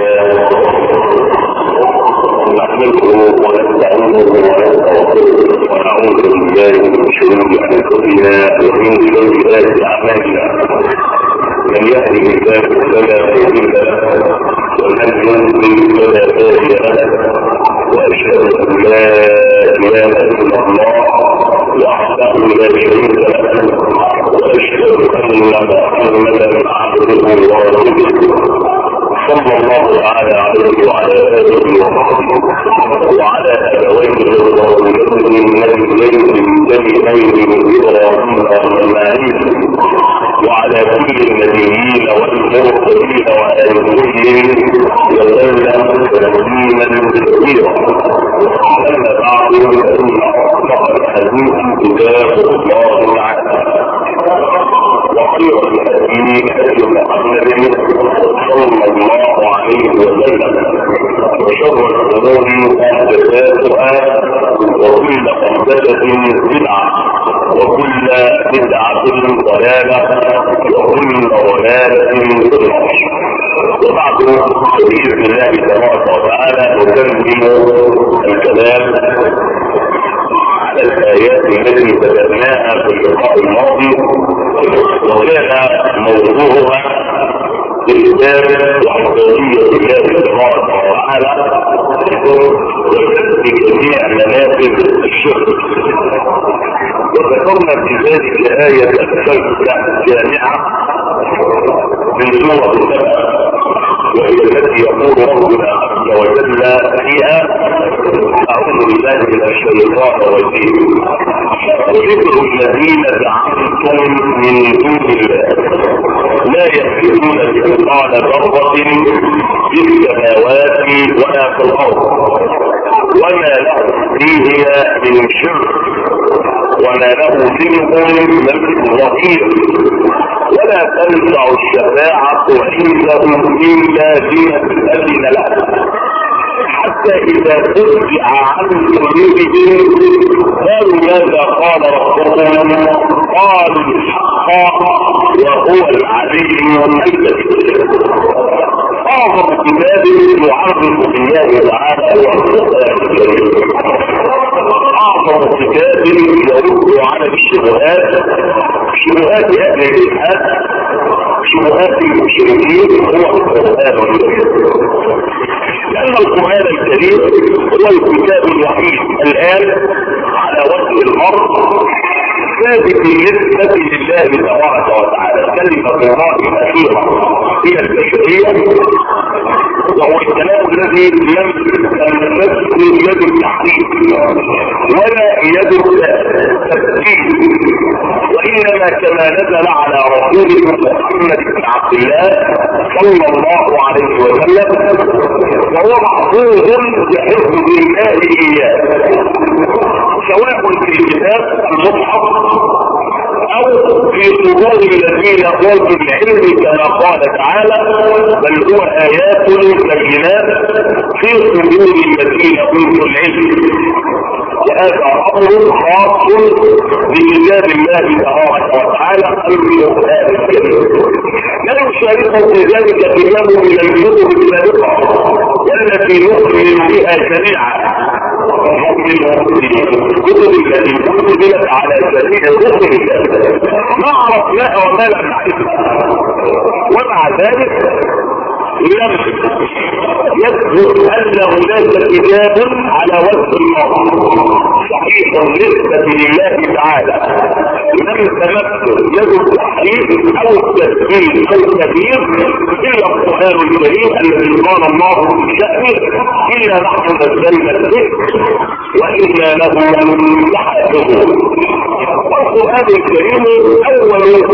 نحمده ونستعينه ونستغفره ونعوذ بالله من شرور انفسنا ومن سيئات اعمالنا من يهده الله فلا مضل له ومن يضلل فلا هادي له واشهد ان لا اله الا الله وحده لا شريك له واشهد ان محمدا عبده ورسوله صلى الله تعالى عليه وعلى اله وصحبه وعلى ابويه الرسولين النبيين الجليلين ابراهيم والمعين وعلى كل النبيين والمرسلين وآل كلهم وسلم تسليما كثيرا أما بعد فإن أصدق الحديث كتاب الله تعالى وخير الهدي هدي محمد صلى الله عليه وسلم وشر الامور محدثاتها وكل محدثه بدعه وكل بدعه ضلاله وكل ضلاله في النار وبعد باذن الله تبارك وتعالى نكمل الكلام على الايات التي بدأناها في اللقاء الماضي وكان موضوعها إثبات وحدانية الله تبارك وتعالى وكسب جميع منافذ الشرك وذكرنا في ذلك آية السلسلة الجامعة من سورة السبع وهي التي يقول ربنا عز وجل فيها أعوذ بالله من الشيطان الرجيم وذكر الذين زعمتم من دون الله لا يملكون مثقال ذرة في السماوات ولا في الأرض وما له فيهما من شرك وما له منهم من ظهير ولا تنفع الشفاعة عنده إلا لمن أذن له حتى إذا ترجع عن قلوبهم قالوا ماذا قال ربكم قالوا الحق وهو العلي الكبير أعظم كتاب يعرف بالله تعالى والقرآن الكريم أعظم كتاب يرد على الشبهات شبهات أهل الإلحاد شبهات المشركين هو القرآن الكريم لأن القرآن الكريم هو الكتاب الوحيد الآن على وجه الأرض ثابت بالنسبة لله تبارك وتعالى كلمة الله الأخيرة هي البشرية وهو الكلام الذي لم تمسك يد التحقيق ولا يد التبديل وإنما كما نزل على رسوله محمد بن عبد الله صلى الله عليه وسلم وهو محفوظ بحفظ الله إياه سواء في الكتاب المصحف او في صدور الذين اوتوا العلم كما قال تعالى بل هو ايات بينات في صدور الذين اوتوا العلم وهذا امر خاص بكتاب الله تبارك وتعالى القران الكريم لا يشاركه في ذلك كتاب من الكتب السابقه والتي نؤمن بها جميعا الكتب التي انزلت على سبيل الرسل ما عرفناها وما لم نعرفها ومع ذلك لم يثبت ان هناك كتاب على وجه الله صحيح نسبة لله تعالى لم تمثل يد التحريف او التسجيل او التغيير الا القران الكريم الذي قال الله في شأنه انا نحن نزلنا الذكر وانا له لحافظون والقران الكريم اول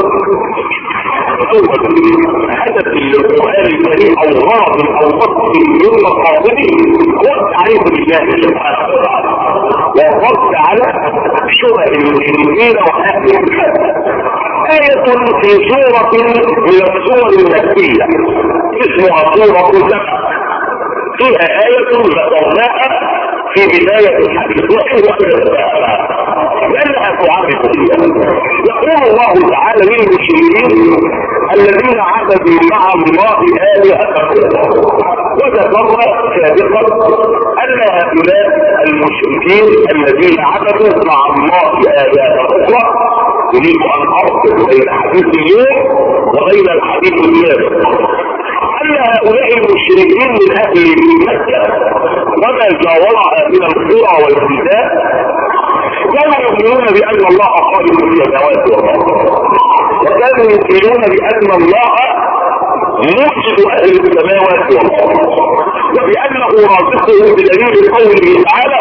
اول هدف للقران الكريم او غرض او قصد من مقاصده هو التعريف بالله سبحانه وتعالى والرد على شبه المشركين واهل الكتاب آية في سورة من السور المكية اسمها سورة سبع فيها آية ذكرناها في بداية الحديث وحيد لأنها تعرف فيها يقول الله تعالى للمشركين الذين عبدوا مع الله آلهة وذكرنا سابقا ان هؤلاء المشركين الذين عبدوا مع الله آيات أخرى يريد أن أربط بين حديث اليوم وبين الحديث السابق أن هؤلاء المشركين من أهل مكة وما جاورها من القرى والبلدان كانوا يؤمنون بأن الله خالق السماوات والأرض وكانوا يؤمنون بأن الله موجد أهل السماوات والأرض وبأنه رازقه بدليل قوله تعالى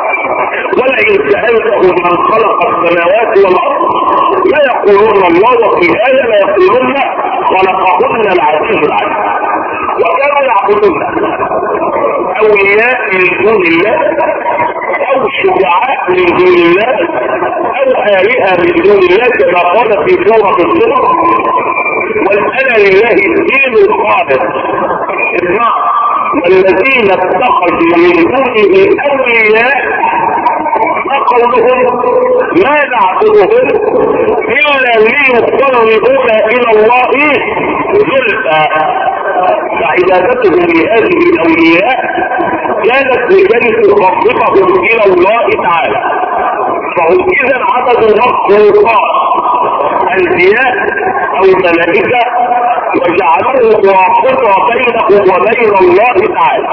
ولئن سألته من خلق السماوات والأرض لا يقولون الله وفي آية لا يقولون خلقهن العزيز العليم وكانوا يعبدون أولياء من دون الله أو شجعاء من دون الله أو آلهة من دون الله كما قال في سورة الصبر والأنا لله الدين الخالص اسمع والذين اتخذوا من دونه أولياء ما قولهم ما نعبدهم إلا ليقربونا إلى الله زلفى فعبادتهم لهذه الأولياء كانت لكي تقربهم إلى الله تعالى فهم إذا عبدوا مخلوقات أنبياء أو ملائكة وجعلوه واسطة بينهم وبين الله تعالى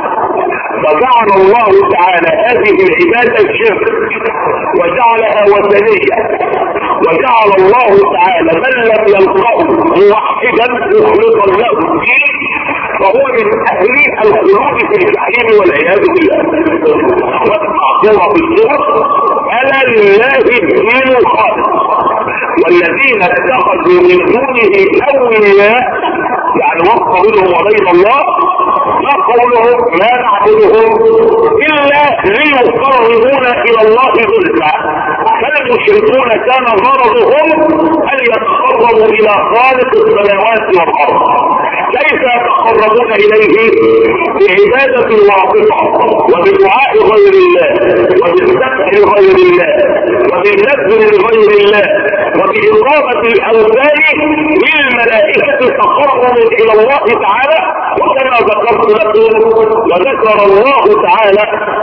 فجعل الله تعالى هذه العبادة الشرك وجعلها وثنية وجعل الله تعالى من لم يلقه موحدا مخلصا له الدين فهو من اهل الخلود في الجحيم والعياذ بالله واسمع سورة السور الا لله الدين الخالص والذين اتخذوا من دونه اولياء يعني وفق بينهم وبين الله ما قولهم لا نعبدهم الا ليقربونا الى الله زلفى فالمشركون كان غرضهم ان يتقربوا الى خالق السماوات والارض كيف يتقربون اليه بعبادة واضحة وبدعاء غير الله وبالذبح لغير الله وبالنذر لغير الله وبإضافة الأوثان للملائكة تقرب إلى الله تعالى وكما ذكرت لكم وذكر الله تعالى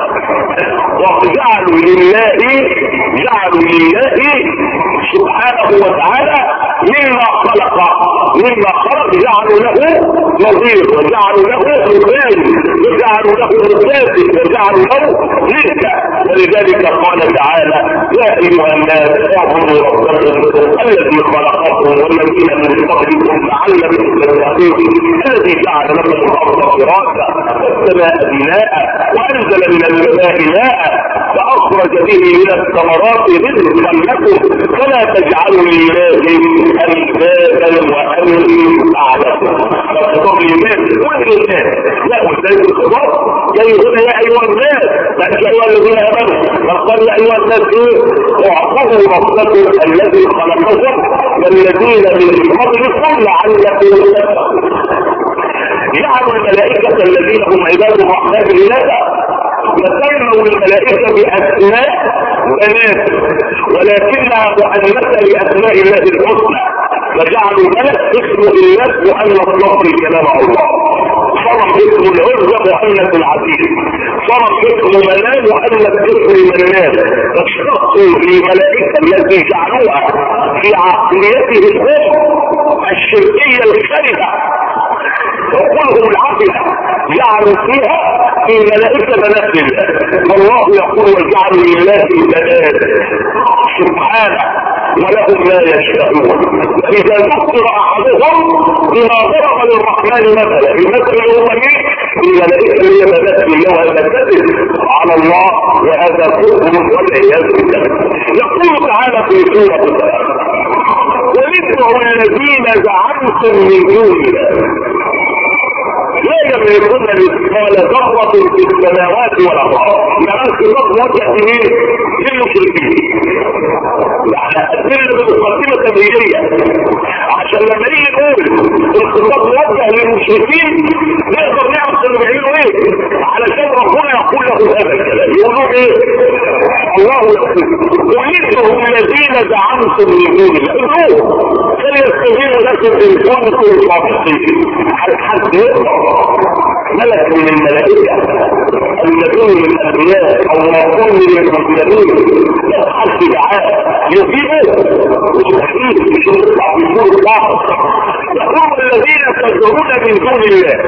وجعلوا لله جعلوا لله سبحانه وتعالى مما خلق مما خلق جعلوا له نظير وجعلوا له مثال وجعلوا له مسافر وجعلوا له نسبة ولذلك قال تعالى يا ايها الناس اعبدوا ربكم الذي خلقكم والذين من قبلكم لعلكم تتقون الذي جعل لكم الارض فراشا والسماء بناء وانزل من الماء ماء فاخرج به من الثمرات رزقا لكم فلا تجعلوا لله اندادا وانتم اعلمون فالخطاب للناس كل الناس لا ولذلك الخطاب جاي هنا يا ايها الناس لا يا ايها الذين امنوا بل قال يا ايها الناس ايه اعبدوا ربكم الذي خلقكم والذين من قبلكم لعلكم تتقون جعلوا الملائكة الذين هم عباد الرحمن إناثا وسموا الملائكة بأسماء بنات ولكنها مؤنثة لأسماء الله الحسنى فجعلوا ملك اسمه الله مؤنث نصر كلام الله صرف اسم العزة مؤنث العزيز صرف اسم منان مؤنث اسم منان فاشتقوا الملائكة التي جعلوها في عقليته الام الشركية الخالدة وقلهم العقل جعلوا فيها في ملائكة بنات الله والله يقول وجعلوا لله البنات سبحانه ولهم ما يشاءون اذا ذكر احدهم بما ضرب للرحمن مثلا المثل هو مين الملائكه اللي هي بنات الله وهي على الله وهذا كفر والعياذ بالله يقول تعالى في سوره ومثله الذين زعمتم من دون الله لا يملكون مثقال ذرة في السماوات والأرض يعني الخطاب موجه لمين؟ للمشركين يعني أدلة مقدمة تمهيدية عشان لما نيجي نقول الخطاب موجه للمشركين نقدر نعرف انه بيعملوا ايه علشان ربنا يقول له هذا الكلام يقولوا ايه؟ الله يقول ومثلهم الذين زعمتم من دون الله فليستجيبوا لكم ان كنتم صادقين على حد يقدر ملك من الملائكة او نبي من الانبياء او رسول من المرسلين يبحث في دعاء يجيبه مستحيل مش يطلع في سور الله يقول الذين تدعون من دون الله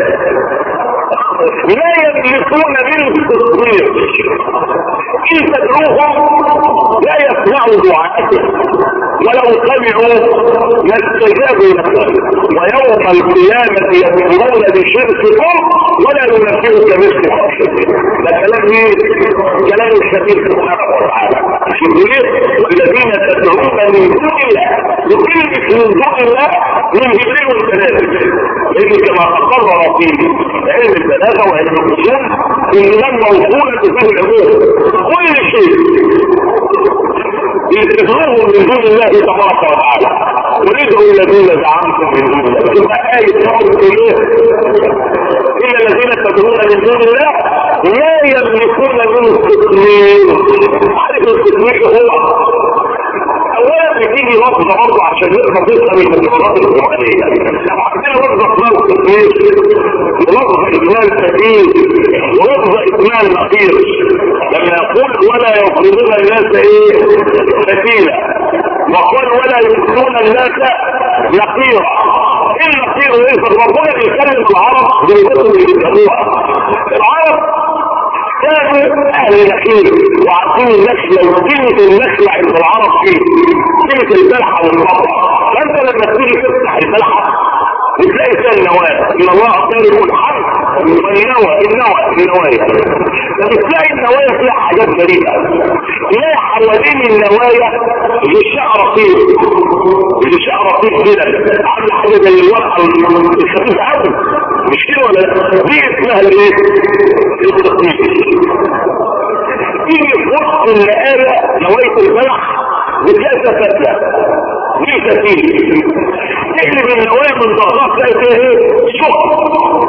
لا يملكون منه التصوير ان تدعوهم لا يسمعوا دعاءكم ولو سمعوا ما استجابوا لكم ويوم القيامة يكفرون بشرككم ولا ينبئك مثل ده كلام مين؟ كلام الشديد سبحانه وتعالى يقول والذين تدعون من دون الله وكلمة من دون الله من جبريل والثلاثة لأن كما تقرر في علم الثلاثة وعلم الأصول إن موصولة في العموم كل شيء يتبعوه من دون الله تبارك وتعالى وندعوا الذين زعمتم من دون الله تبقى آية تقول إيه إن الذين تدعون من دون الله لا يملكون منه التسليم عارف التسليم هو اولا بتيجي لفظه برضه عشان نقدر نفهم المجرات القرانيه عندنا لفظه اسمها التسليم ولفظه اجمال سبيل ولفظه اجمال نقير لما يقول ولا يظلمون الناس ايه سبيلا وقال ولا يؤذون الناس نقيرا ايه النقير وايه ربنا بيتكلم العرب بيقولوا بيسموها العرب كانوا اهل النخيل وعارفين النخلة وكلمة النخلة عند العرب فيه كلمة البلحة والمطر فانت لما تيجي تفتح البلحة بتلاقي فيها النواة ان الله طارق الحرب والنوى النوى النوايا فبتلاقي النوايا فيها حاجات غريبة تلاقي حوالين النوايا غشاء رقيق غشاء رقيق كده عامل حاجة زي الورقة الخفيفة قوي مش كده ولا لا؟ دي اسمها الايه؟ التقنية تيجي في وسط الآية نوايا البلح بتلاقي فتلة دي فتيل تقلب النوايا من ظهرها تلاقي فيها ايه؟ شق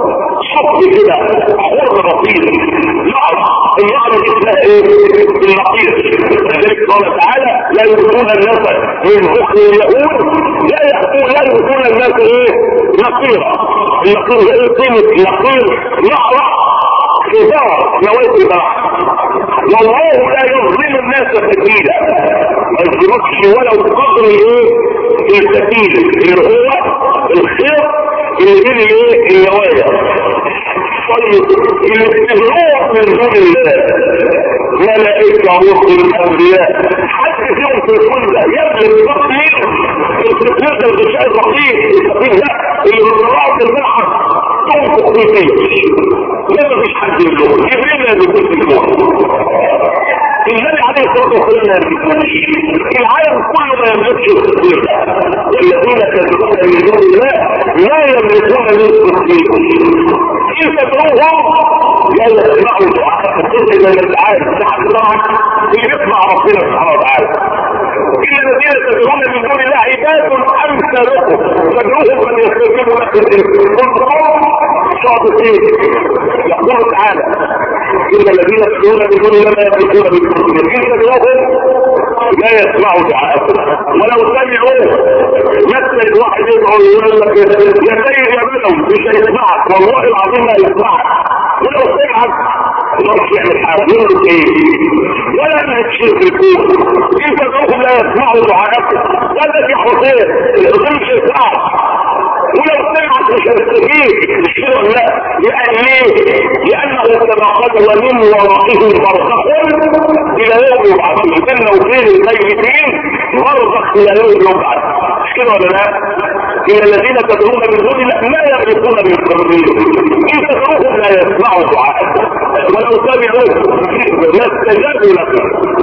شق كده حر بسيط نعم النعم دي اسمها ايه؟ النقير لذلك قال تعالى لا يؤتون الناس من بخل يقول لا يأتون لا يؤتون الناس ايه؟ نقيرا النقير ايه قيمة نقير نعرة كبار نوايا البلح والله لا يظلم الناس فتيلا ما يظلمكش ولو بقدر ايه الفتيل اللي هو الخير اللي بين الايه النوايا طيب اللي بتبلوه من دون الله ملائكة رسل اولياء حد فيهم في الكل ده يبلغ التقليل التقليل ده الغشاء الرقيق التقليل ده اللي بيطلعه في الملحق تنفق فيه فيه لا مفيش حد يبلغه جبريل لا بيكون في الكون النبي عليه الصلاه والسلام العالم كله ما يملكش التصديق الذين تدعون من دون الله لا يملكون للتصديق ان تدعوهم لا يسمعوا دعاء التصديق من الدعاء بتاعك طبعا اللي بيسمع ربنا سبحانه وتعالى إن الذين تدعون من دون الله عباد أمثالكم تدعوهم أن يستجيبوا لكم كنتم صادقين يقول تعالى إن الذين تدعون من دون الله لا يملكون بالتصديق إن تدعوهم لا يسمعوا دعاءكم ولو سمعوا يسمع واحد يدعو يقول لك يا سيد يا بلو مش هيسمعك والله العظيم لا يسمعك ولو سمعك مش يعمل حاجه يقول ايه ولا ما تشير في الكون انت تقول لا يسمعوا دعاءكم ولا في حسين الحسين مش يسمعك ولو سمعت مش هيستجيب مش كده ولا لا لان ليه لانه كما قال ومن ورائه برزخ الى يوم يبعث الجنه وبين الميتين برزخ الى يوم يبعث مش كده ولا لا ان الذين تدعون من دون الله لا يملكون من تدعون ان تدعوهم لا يسمعوا دعاءكم ولو سمعوا لا استجابوا لكم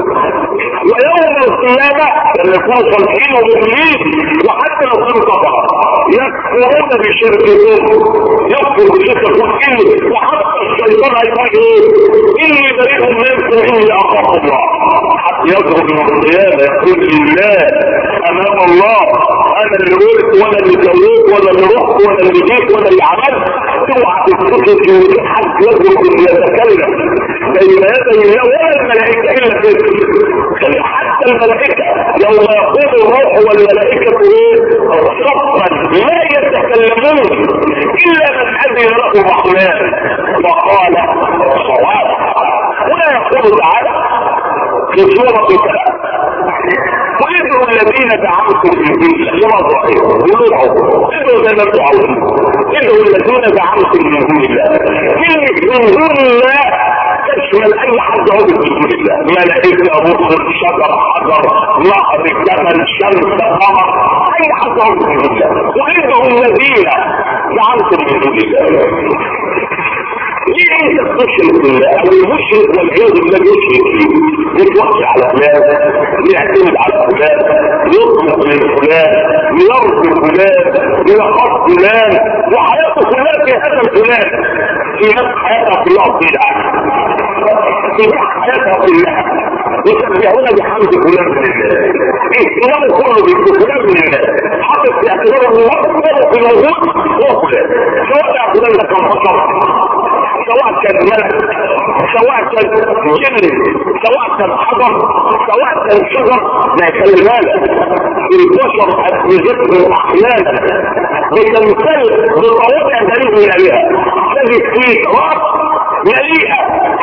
ويوم القيامة لما يكونوا صالحين ومؤمنين وحتى لو كانوا كفرة يكفرون بشرككم يكفر بشرككم إني وحتى الشيطان هيقول ايه إني بريء منكم إني أخاف الله حتى يخرج من القيامة يقول لله أمام الله أنا اللي قلت وأنا اللي سويت وأنا اللي رحت وأنا اللي جيت وأنا اللي عملت اوعى تفتكر ان حد يخرج يتكلم بين يدي الله ولا الملائكة إلا كده حتى الملائكة يوم يقول الروح والملائكة ايه صفا لا يتكلمون الا من اذن له فلان وقال صواب هنا يقول تعالى في سورة كذا وادعوا الذين دعمتم من دون الله ادعوا ادعوا زي ما تدعوا ادعوا الذين دعمتم من دون الله كلمة من دون الله تشمل اي حد عبد من دون الله ملائكة رسل شجر حجر نهر جبل شمس قمر اي حد عبد من دون الله وادعوا الذين دعمتم من دون الله ليه انت تشرك بالله او المشرك والعياذ بالله يشرك فيه يتوكل على فلان يعتمد على فلان يطلق من فلان يرضي فلان يخاف فلان وحياته كلها في هذا الفلان في ناس حياتها كلها بدعه في ناس حياتها كلها يسبحون بحمد فلان من الله اهتمام كله بفلان من الله حاطط في اعتبار الله في الوجود هو فلان سواء فلان ده كان بشر سواء كان ملك سواء كان جن سواء كان حجر سواء كان شجر ما يخلي بالك البشر بذكر احيانا بتمثال بطوابع دليل من عليها تجد فيه راس مليئه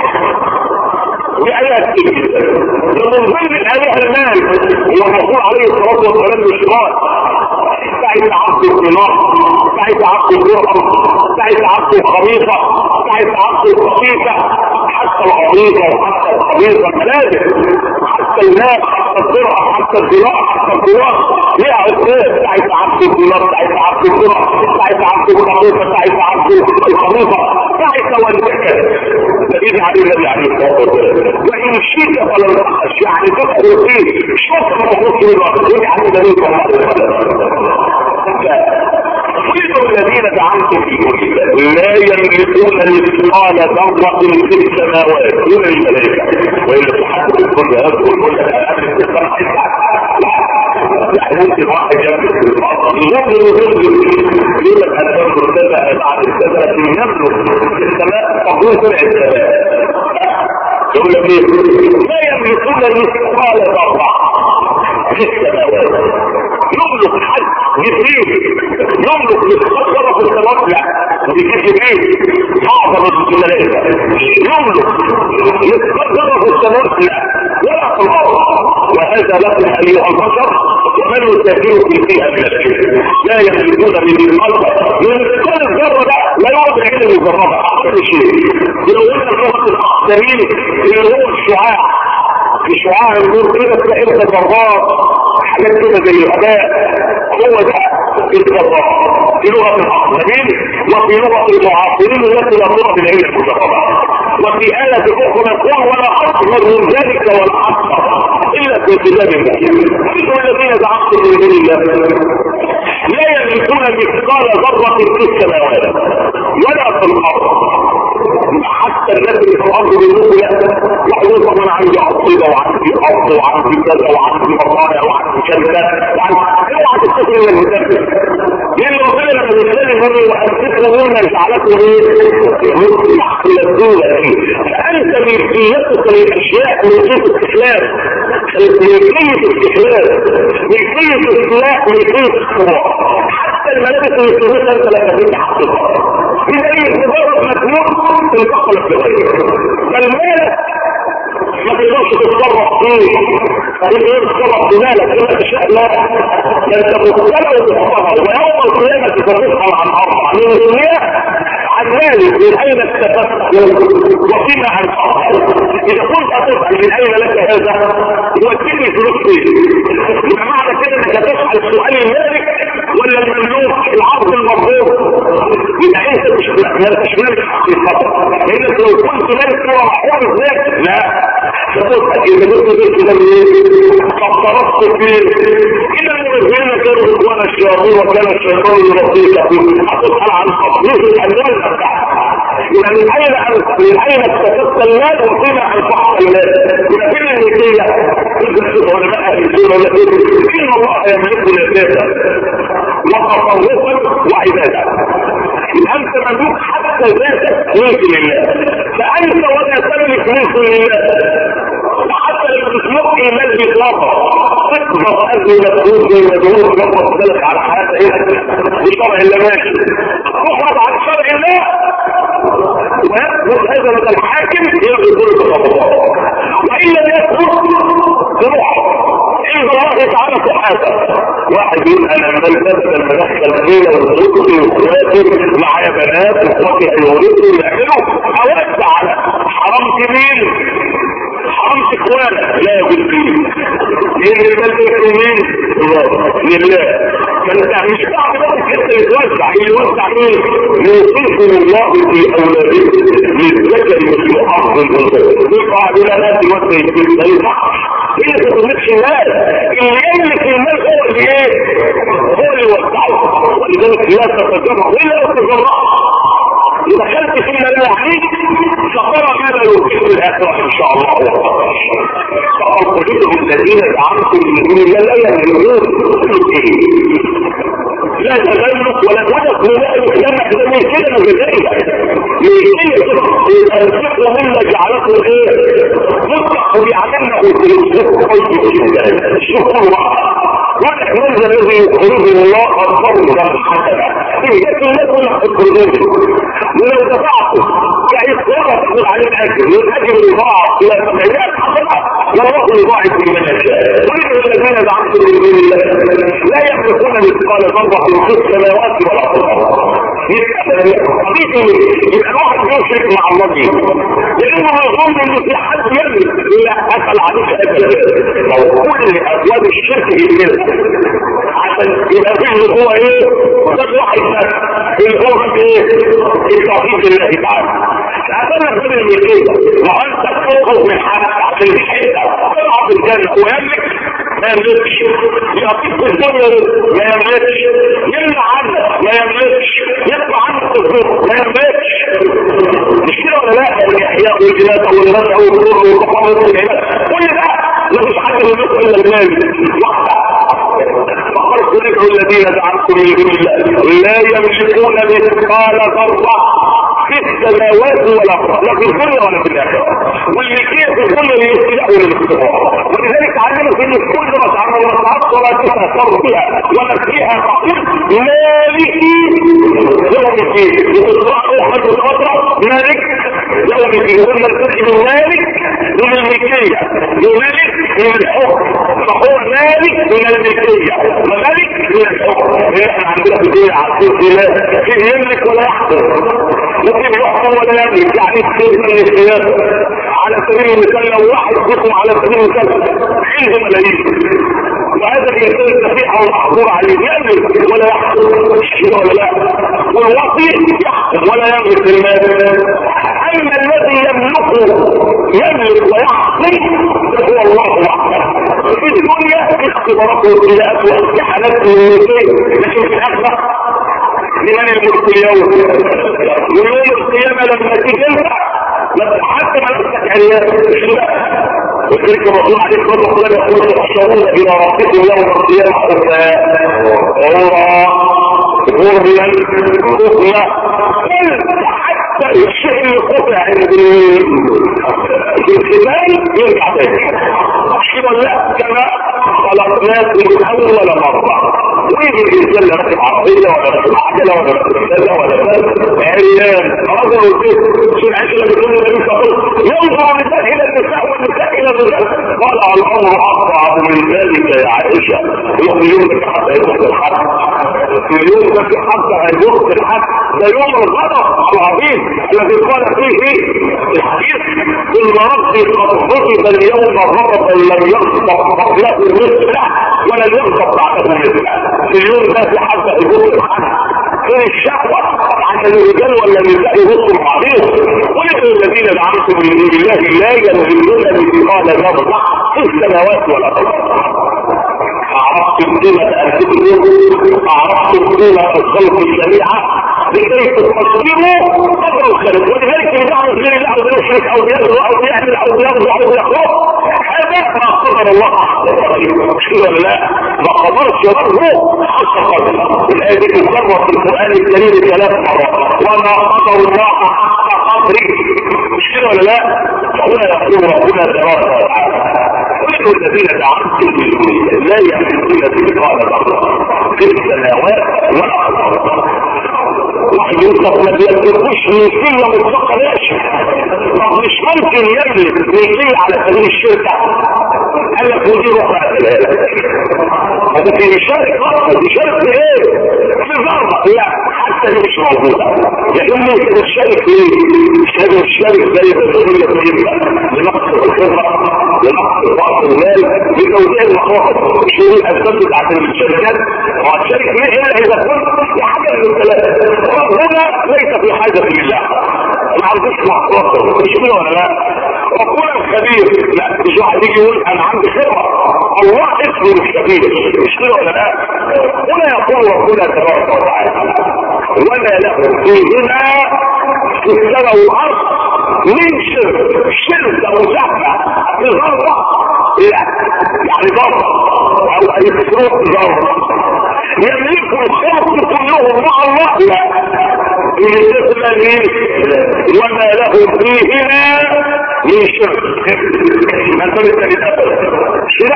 بآيات كتير ومن ضمن الآيات المال هو الرسول عليه الصلاة والسلام بالشمال سعيد عبد الدينار سعيد عبد الدرهم سعيد عبد الخميصة سعيد عبد القصيصة حتى القميصة وحتى القميصة الملابس حتى المال حتى الدرهم حتى الدينار حتى الدينار ليها عقود سعيد عبد الدينار سعيد عبد الدرهم سعيد عبد القميصة سعيد عبد الخميصة سعيد والمكة إذا عليه النبي عليه الصلاة والسلام وإن شئت فلن تخش يعني تدخل فيه شرط ما تخش من الوقت يعني النبي صلى الله عليه وسلم كل الذين دعمتم في لا يملكون مثقال ذرة في السماوات دون الملائكة وإلا تحدث كل هذا وكل هذا يعني ممكن واحد يملك يملك يملك يقول لك أنا بملك كذا بعد كذا يملك في السماء تقول سرع السماء يقول لك لا يملكون مثقال ذرة في السماوات يملك حد جبريل يملك مثقال ذرة في السماوات لا دي جبريل اعظم الملائكة يملك مثقال ذرة في السماوات لا ولا في الارض وهذا لكم ايها البشر ومن يسافر في فيها من الشرك لا يملكون من الملك من مثقال الذرة ده لا يوضع الا المجربة كل شيء لو قلنا الرصد الاقدمين اللي هو الشعاع في شعاع النور كده تلاقي ذرات حاجات كده زي الغباء هو ده الذرات في لغة الاقدمين وفي لغة المعاصرين التي لا ترى بالعلم المجربة وفي آلة أخرى يقول ولا أصغر من ذلك ولا أكثر إلا في كتاب الله مثل الذين زعمتم من دون الله لا يملكون مثقال ذرة في السماوات ولا في الأرض حتى الناس اللي في الأرض بيقولوا لا يقولون طب أنا عندي عقيدة وعندي أرض وعندي كذا وعندي مصانع وعندي شركات وعندي اوعى تفتكر إن المسافر لأن ربنا لما بيتكلم يقول وأنفسكم مما جعلكم إيه؟ يحصل الدولة فأنت ملكيتك للأشياء ملكية استخلاف ملكية استخلاف ملكية استخلاف ملكية اختراع حتى الملابس اللي يسمونها انت لا تبين حقيقة إذا ايه مجرد مكنون انتقل الصغير فالمال ما تقدرش تتصرف فيه فإن ايه تتصرف بمالك كما تشاء لا انت مبتلى وتتصرف ويوم القيامة تتصرفها عن أربع من الدنيا عن مالك من أين استفدت وفيما أنفقت إذا كنت أتسأل من أين لك هذا يوديني فلوس فيه يبقى معنى كده انك تسأل سؤال المالك ولا المملوك العرض المرفوض يبقى انت مش ما انتش مالك حقيقة لانك لو كنت مالك ترى محور ازاي لا تقول اذا كنت بيت ده منين فافترضت فيه اذا الذين كانوا اخوان الشياطين وكان الشيطان يربيك هتسأل عن تطبيق الاموال يبقى من اين من اين اكتسبت المال وفيما انفقت المال يبقى فين الملكيه تدرس علماء الدين ولا ان الله يملك العباده وتصرفا وعباده يبقى انت مملوك حتى ذاتك ملك لله فانت ولا تملك ملك لله وحتى لو تسلك ايمان باطلاقا تقدر اجل مسؤول زي ما بيقولوا ربنا ذلك على حياه ايه بشرع الله ماشي تخرج عن شرع الله نزلت الحاكم يلغي كل التصرفات وان لم يثبت تروح عند الله تعالى سبحانه واحد يقول انا ملبس لما دخل فيا وزوجتي واخواتي معايا بنات واخواتي هيورثوا يعملوا اوسع على حرمت مين حرمت اخوانك لا بالدين مين المال ده مين لله فانت مش بعد بقى انت اللي توسع اللي يوسع مين يوصيكم الله في اولادكم للذكر مثل حظ الانثى في قاعده توسع يمكن ما ينفعش هي ما تملكش المال اللي يملك المال هو اللي ايه هو اللي يوسعه ولذلك لا تتجرع الا لو تجرعت دخلت فيما لا يعنيك سترى ما لا يوجد الاخره ان شاء الله فالقلوب الذين زعمتم من دون الله لا يملكون لا تغلق ولا تغلق ولا يسمح ده من كده مجزئة من كده ينفقوا مما جعلته ايه مطلق وبيعملنا شوف الله ونحن الذي يخرج الله الفرد حسنا لكن لكم الخروج ولو دفعتم يعني الصورة تقول عليه الاجر والاجر يضاعف الى سبعينات حسنة والله يضاعف لمن يشاء ومن الذين زعمتم من دون الله لا يملكون مثقال ذرة في السماوات ولا في الارض يبقى الواحد يشرك مع الله لانه يظن ان في حد يملك لا اسال عليك اكل لو كل ابواب الشرك يملك عشان يبقى فيه هو ايه ده واحد اللي هو ايه التوحيد الله تعالى عشان نقول الملكيه ما انت تخرج من حالك عشان تحيدها تلعب الجنه ويملك ما يملكش يعطيك الدنيا ما يملكش يمنع عنك ما يملكش يطلع عنك الظروف ما يملكش مش كده ولا لا الاحياء والجنات والنزع والنور والتحرر والعباد كل ده مفيش حد يملكه الا المال وحده فقد ادعوا الذين زعمتم من دون الله لا يملكون مثقال ذره في السماوات والارض لا في الدنيا ولا في الاخره والملكيه في الدنيا ليستلقوا للاستقرار ولذلك علموا ان كل ما تعمل مصعد ولا تتاثر بها ولا فيها تقول مالكي يوم الدين وتطلعوا حد فتره مالك يوم الدين قلنا الفرق من مالك من الملكيه ومالك من الحكم فهو مالك من الملكيه ومالك من الحكم احنا عندنا في الدنيا عارفين في يملك ولا يحكم ممكن يحكم ولا يملك يعني كثير من السياسة على سبيل المثال لو واحد فيكم على سبيل المثال عنده ملايين وهذا الانسان السفيح او محظور عليه يملك ولا يحكم كده ولا لا والوصي يحكم ولا يملك المال اما الذي يملكه يملك ويحكم هو الله وحده في الدنيا اختبارات وابتلاءات وامتحانات من الملكين لكن في الاخره لمن الملك اليوم ويوم القيامة لما تيجي انت حتى ما نفسك عريان وذلك الرسول عليه الصلاة والسلام يقول تحشرون إلى ربكم يوم القيامة حفاء عورا غرلا كفلا حتى الشيء اللي قطع عند الكتاب يرجع تاني كده لا كما خلقناكم من أول مرة وين الانسان لا راكب عربيه ولا راكب عجله ولا راكب سله ولا عريان رجل البيت شو العيش اللي بيقول النبي صلى الله عليه وسلم ينظر النساء الى النساء والنساء الى الرجال قال الامر اصعب من ذلك يا عائشه يوم يومك حتى يوم الحق في اليوم ده في حتى يوم الحق ده يوم الغضب العظيم الذي قال فيه الحديث ان ربي قد غضب اليوم غضبا لم يغضب قبله مثله ولن يغضب بعده مثله في اليوم ده في حد يقول الحق فين الشهوة عن الرجال ولا النساء يبصوا بعضهم ولكن الذين زعمتم من دون الله لا يملكون مثقال ذرة في السماوات والارض أعرفتم قيمة أنفسكم أعرفتم قيمة الخلق الشريعة لكي تفكروا قدر الخلق ولذلك يدعوا غير الله أو يشرك أو يغزو أو يعمل أو يغزو أو يخلق هذا ما قدر الله مش كده ولا لا ما قدرش ربه حق قدر الآية دي تكرر في القرآن الكريم ثلاث مرات وما قدر الله حق قدره مش كده ولا لا هنا يقول ربنا تبارك وتعالى كل الذين دعمتم من دونه لا يملكون مثقال ذره في السماوات ولا في الارض واحد يوصف ما بيملكوش من كل مطلقه ماشي ممكن يملك ملكية على سبيل الشركة قال لك ودي روح اقتلها لك هذا في شركة خاصة دي شركة ايه في ذرة لا حتى دي مش موجودة لكن ممكن الشركة ايه هذا الشركة زي ما تقول لك لنقص الخبرة لنقص رأس المال لتوزيع المخاطر شو الاسباب بتاعت الشركات والشركة ايه الا اذا كنت حاجة من الثلاثة ربنا ليس في حاجة لله ما عندوش مخاطر مش كده ولا لا ربنا الخبير لا مش واحد يجي يقول انا عندي خبرة الله اسمه الخبير مش كده ولا لا هنا يقول ربنا تبارك وتعالى وما له فيهما في السماء والارض من شرك شرك او زحمة في ذرة لا يعني ذرة او اي سلوك ذرة يملك الخلق كلهم مع الله لا بالنسبة لي وما له فيهما من شرك ما انت شرع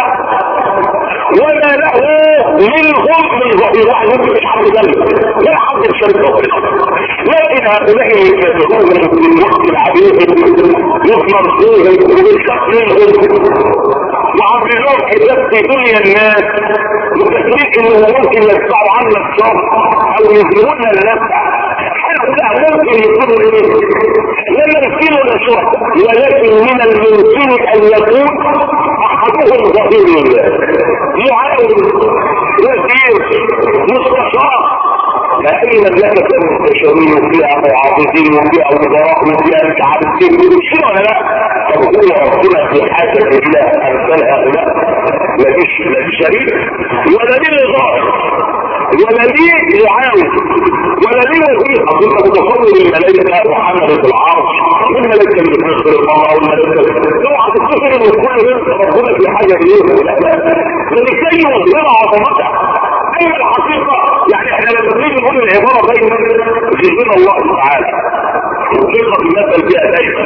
وما له منهم من ظهير واحد ممكن مش حد ذنب ولا حد الشرك لكن هؤلاء يتبعون من وقت العبيد يثمر فيهم وبالشق منهم وعامل لهم حساب في دنيا الناس وتكليف انه ممكن يدفعوا عنا الشر او يظلمون النفع حتى ممكن يكون لا يمكن الشر ولكن من الممكن ان يكون احدهم ظهير معاون وزير مستشار لأن المملكة المستشارين وفيها معارضين وفيها وزراء وفيها مش عارف ايه شنو ولا لا؟ طب هو ربنا في حاجة إلى أمثال هؤلاء لا مش لا مش شريك ولا ليه ظاهر ولا ليه يعاون ولا ليه وزير أصل أنت متصور الملائكة وحملة العرش الملائكة اللي بتنصر الله والملائكة اوعى تفتكر ان كل ده ربنا في حاجة ايه لكي يظهر عظمتها اما الحقيقة يعني احنا لما نيجي نقول العبارة دايما يجينا الله تعالى الحقيقة بمثل فيها دايما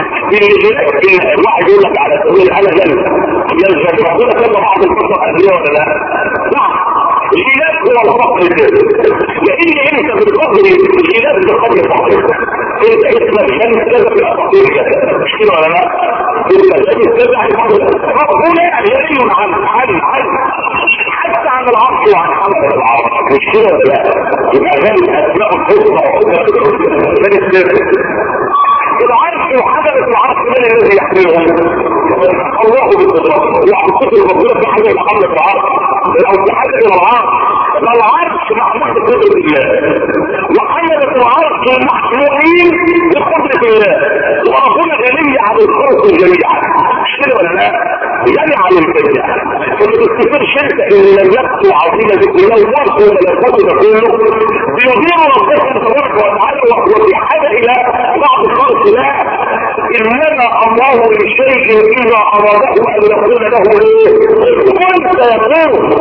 ان واحد يقول لك على سبيل انا جنة يلزم ربنا كما بعض الفترة الأهلية ولا لا؟ نعم الخلاف هو الفقر كده لان انت بالقدر الخلاف بالقدر فقر انت اسمك شمس كذا في الفقير كذا مش كده ولا لا؟ انت شمس كذا ربنا يعلن عن عن عن حتى عن العرش وعن حمد العرش مش كده ولا لا؟ يبقى ذلك اسماء الحسنى من السر العرش وحملة العرش من الذي يحملهم الله بالقدرة يعني كتب ربنا في حاجة محمد العرش او في حاجة العرش العرش محمود بقدرة الله وحملة العرش محمولين بقدرة الله وربنا غني عن الخلق جميعا مش كده ولا لا؟ غني عن الجميع كنت تفتكر شركة ان لم يبقوا عظيمة ذكر الله ومرضوا ملكاته ده كله بيضيعوا ربنا تبارك وتعالى وفي حاجة الى بعض الخلق لا انما الله لشيء اذا اراده ان يقول له ايه كنت يقول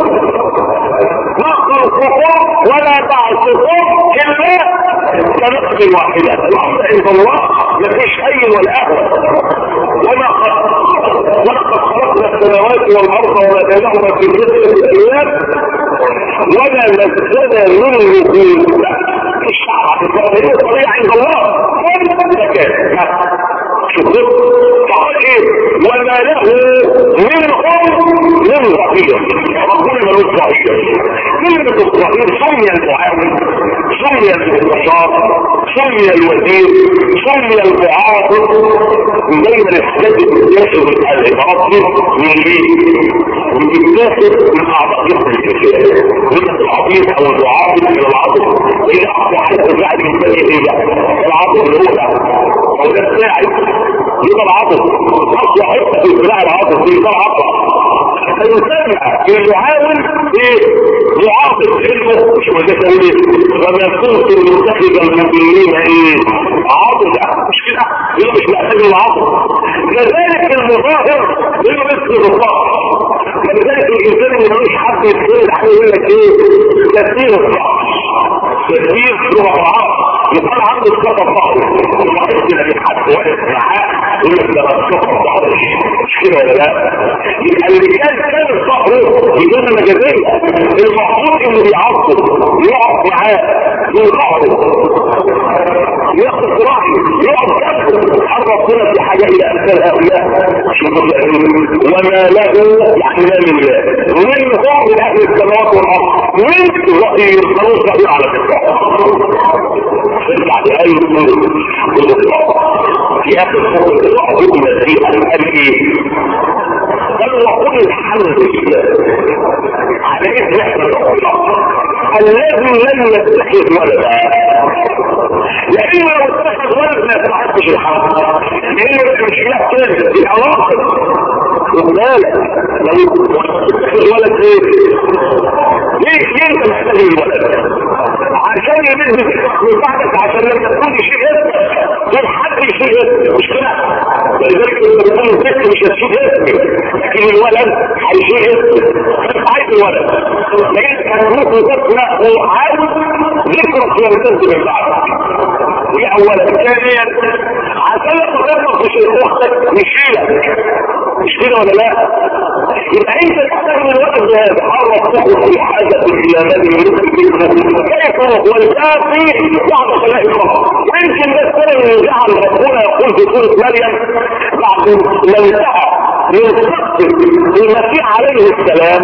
ما خلقكم ولا بعثكم الا كنفس واحده الامر عند الله ما فيش اي ولا اهون وما ولقد خلقنا السماوات والارض وما بينهما في ستة ايام وما نزلنا منه في الشعب هي طبيعة عند الله شوف فقال ايه وما له منهم من ظهير ربنا ملوش ظهير كلمة الظهير سمي المعاون سمي المستشار سمي الوزير سمي المعاطف دايما الحاجات بتتاخد العبارات دي من مين؟ وبتتاخد من اعضاء جسم الكثير من التعطيف او العاطف الى العاطف الى اقوى حد بعد من ايه بقى؟ العاطف الاولى او ده الساعد يبقى العاطف اقوى حته في اتباع العاطف دي يبقى العاطف فيسمى المعاون ايه معاطف علمه مش ما ده ايه وما كنت متخذ المؤمنين ايه عاطفة مش كده يبقى مش محتاج العاطف كذلك المظاهر يبقى مثل الرفاق كذلك الانسان اللي ملوش حد يتخيل عليه يقول لك ايه تسير الصح تسير رفعات يقال عنده الصفة الصحر وحيث لك حد واقف معاه يقول لك ده الصفة الصحر مش كده ولا لا يبقى اللي كان كان الصحر بدون مجازية المحطوط اللي بيعصب يقف معاه ينقعه ياخد راحي يقف جنبه حرب ربنا في حاجة الى مثل هؤلاء وما له يعني لا لله من هو من اهل السماوات والارض من رأي الخروج رأي على فكرة بعد اي في اخر سورة حكم المسيح قال ايه قال وقل الحمد لله على اذن احنا الذي لم يتخذ ولدا لانه لو اتخذ ولد ما يتحدش الحمد لانه مش له كده دي عواقب خد بالك لو اتخذ ولد ايه ليه ليه انت محتاج الولد عشان يمد من بعدك عشان لما تكون شيء اسمك غير حد شيء اسمك مش كده ولذلك لما تكون الست مش هتشيل اسمك لكن الولد هيشيل اسمك انت عايز الولد لكن هتموت وتسمع وعاوز ذكرك يمتد من بعدك دي اولا ثانيا عشان لما تغلط في شيء اختك يشيلك مش كده ولا لا يبقى انت تحتاج من الوقت ده تحرك تخرج في حاجه الى من يملك كيف والكافي بعد خلاء الله ويمكن ده السبب اللي جعل ربنا يقول في سوره مريم بعد ما انتهى من سقف المسيح عليه السلام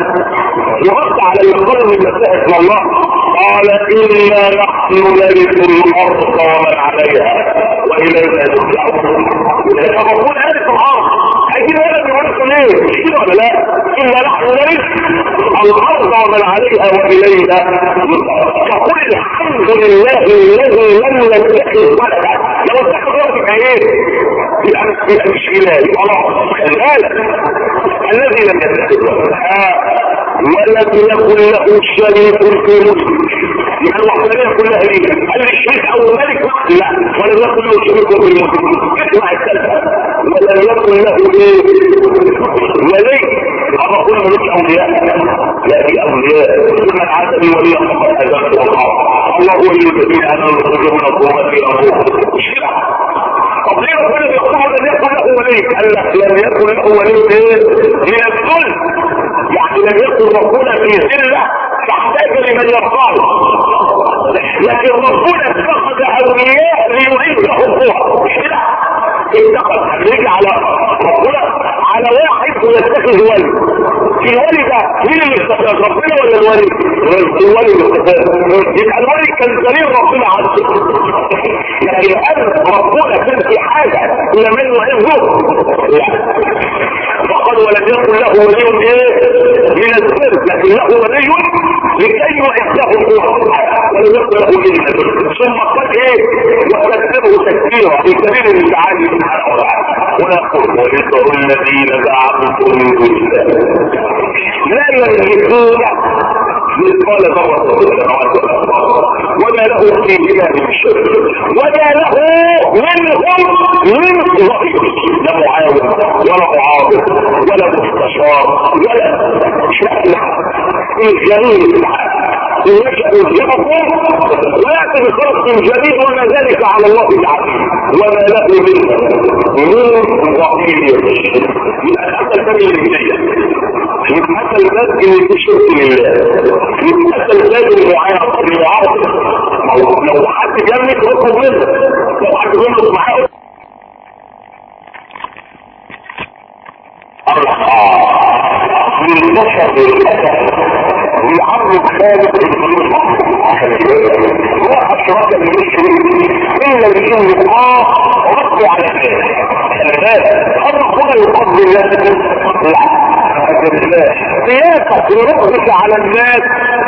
يرد على المقام من المسيح اسم الله قال انا نحن نرث الارض ومن عليها والينا ترجعون ربنا عرف الارض عايزين ولد يورثوا ليه مش كده ولا لا انا نحن نرث الارض ومن عليها والينا فقل الحمد لله الذي لم يتخذ ولدا لو اتخذ ولد يبقى ايه يبقى مش الهي خلاص خلي بالك الذي لم يتخذ ولدا ولم يكن له شريك في ملك يعني الوحدانية كلها ايه هل الشريك او الملك لا ولم يكن له شريك في الملك اسمع الثالثة ولم يكن له ايه ولي أما كل ملوك أولياء لا في أولياء ثم العادة ولي فقد أزلت الله الله هو الذين أمنوا يخرجون الظلمات إلى النور مش كده طب ليه ربنا بيقول لم يكن له ولي قال لك لم يكن له ولي ايه من الذل يعني لم يكن ربنا في ذله تحتاج لمن يرفعه لكن ربنا اتخذ اولياء ليعيده الله مش كده اتخذ هنيجي على ربنا على واحد ويتخذ ولي في الولي ده مين اللي اتخذ ربنا ولا الولي الولي اللي اتخذ يبقى الولي كان دليل ربنا عنه لكن هل ربنا كان في حاجه الى من يعيده لا فقال ولم يكن له ولي ايه من السر لكن له ولي لكي يعزه الله ولم يكن له ولي من السر ثم قال ايه وكذبه تكبيرا في سبيل التعالي سبحانه وتعالى ويقول وذكر الذين زعمتم من دون الله لا يملكون مثقال ذرة في السماوات والارض وما له فيهما من شرك وما له منهم من ظهير لا معاون ولا معاضد ولا مستشار ولا شأن الجميل يشأ يجيبكم ويأتي بخلق جديد وما ذلك على الله العظيم وما له منه من ظهير من الحتى الثاني الهداية يتحتى الباب اللي في شرك لله يتحتى الباب المعارض المعارض لو حد جنبك اطلب منه لو حد جنبك معاه من بشر للأسف يعرض خالق الجنود هو أشرك المشرك إلا بإن الله رد على الناس الناس هل ربنا يقضي الناس لا سياسة ربك على الناس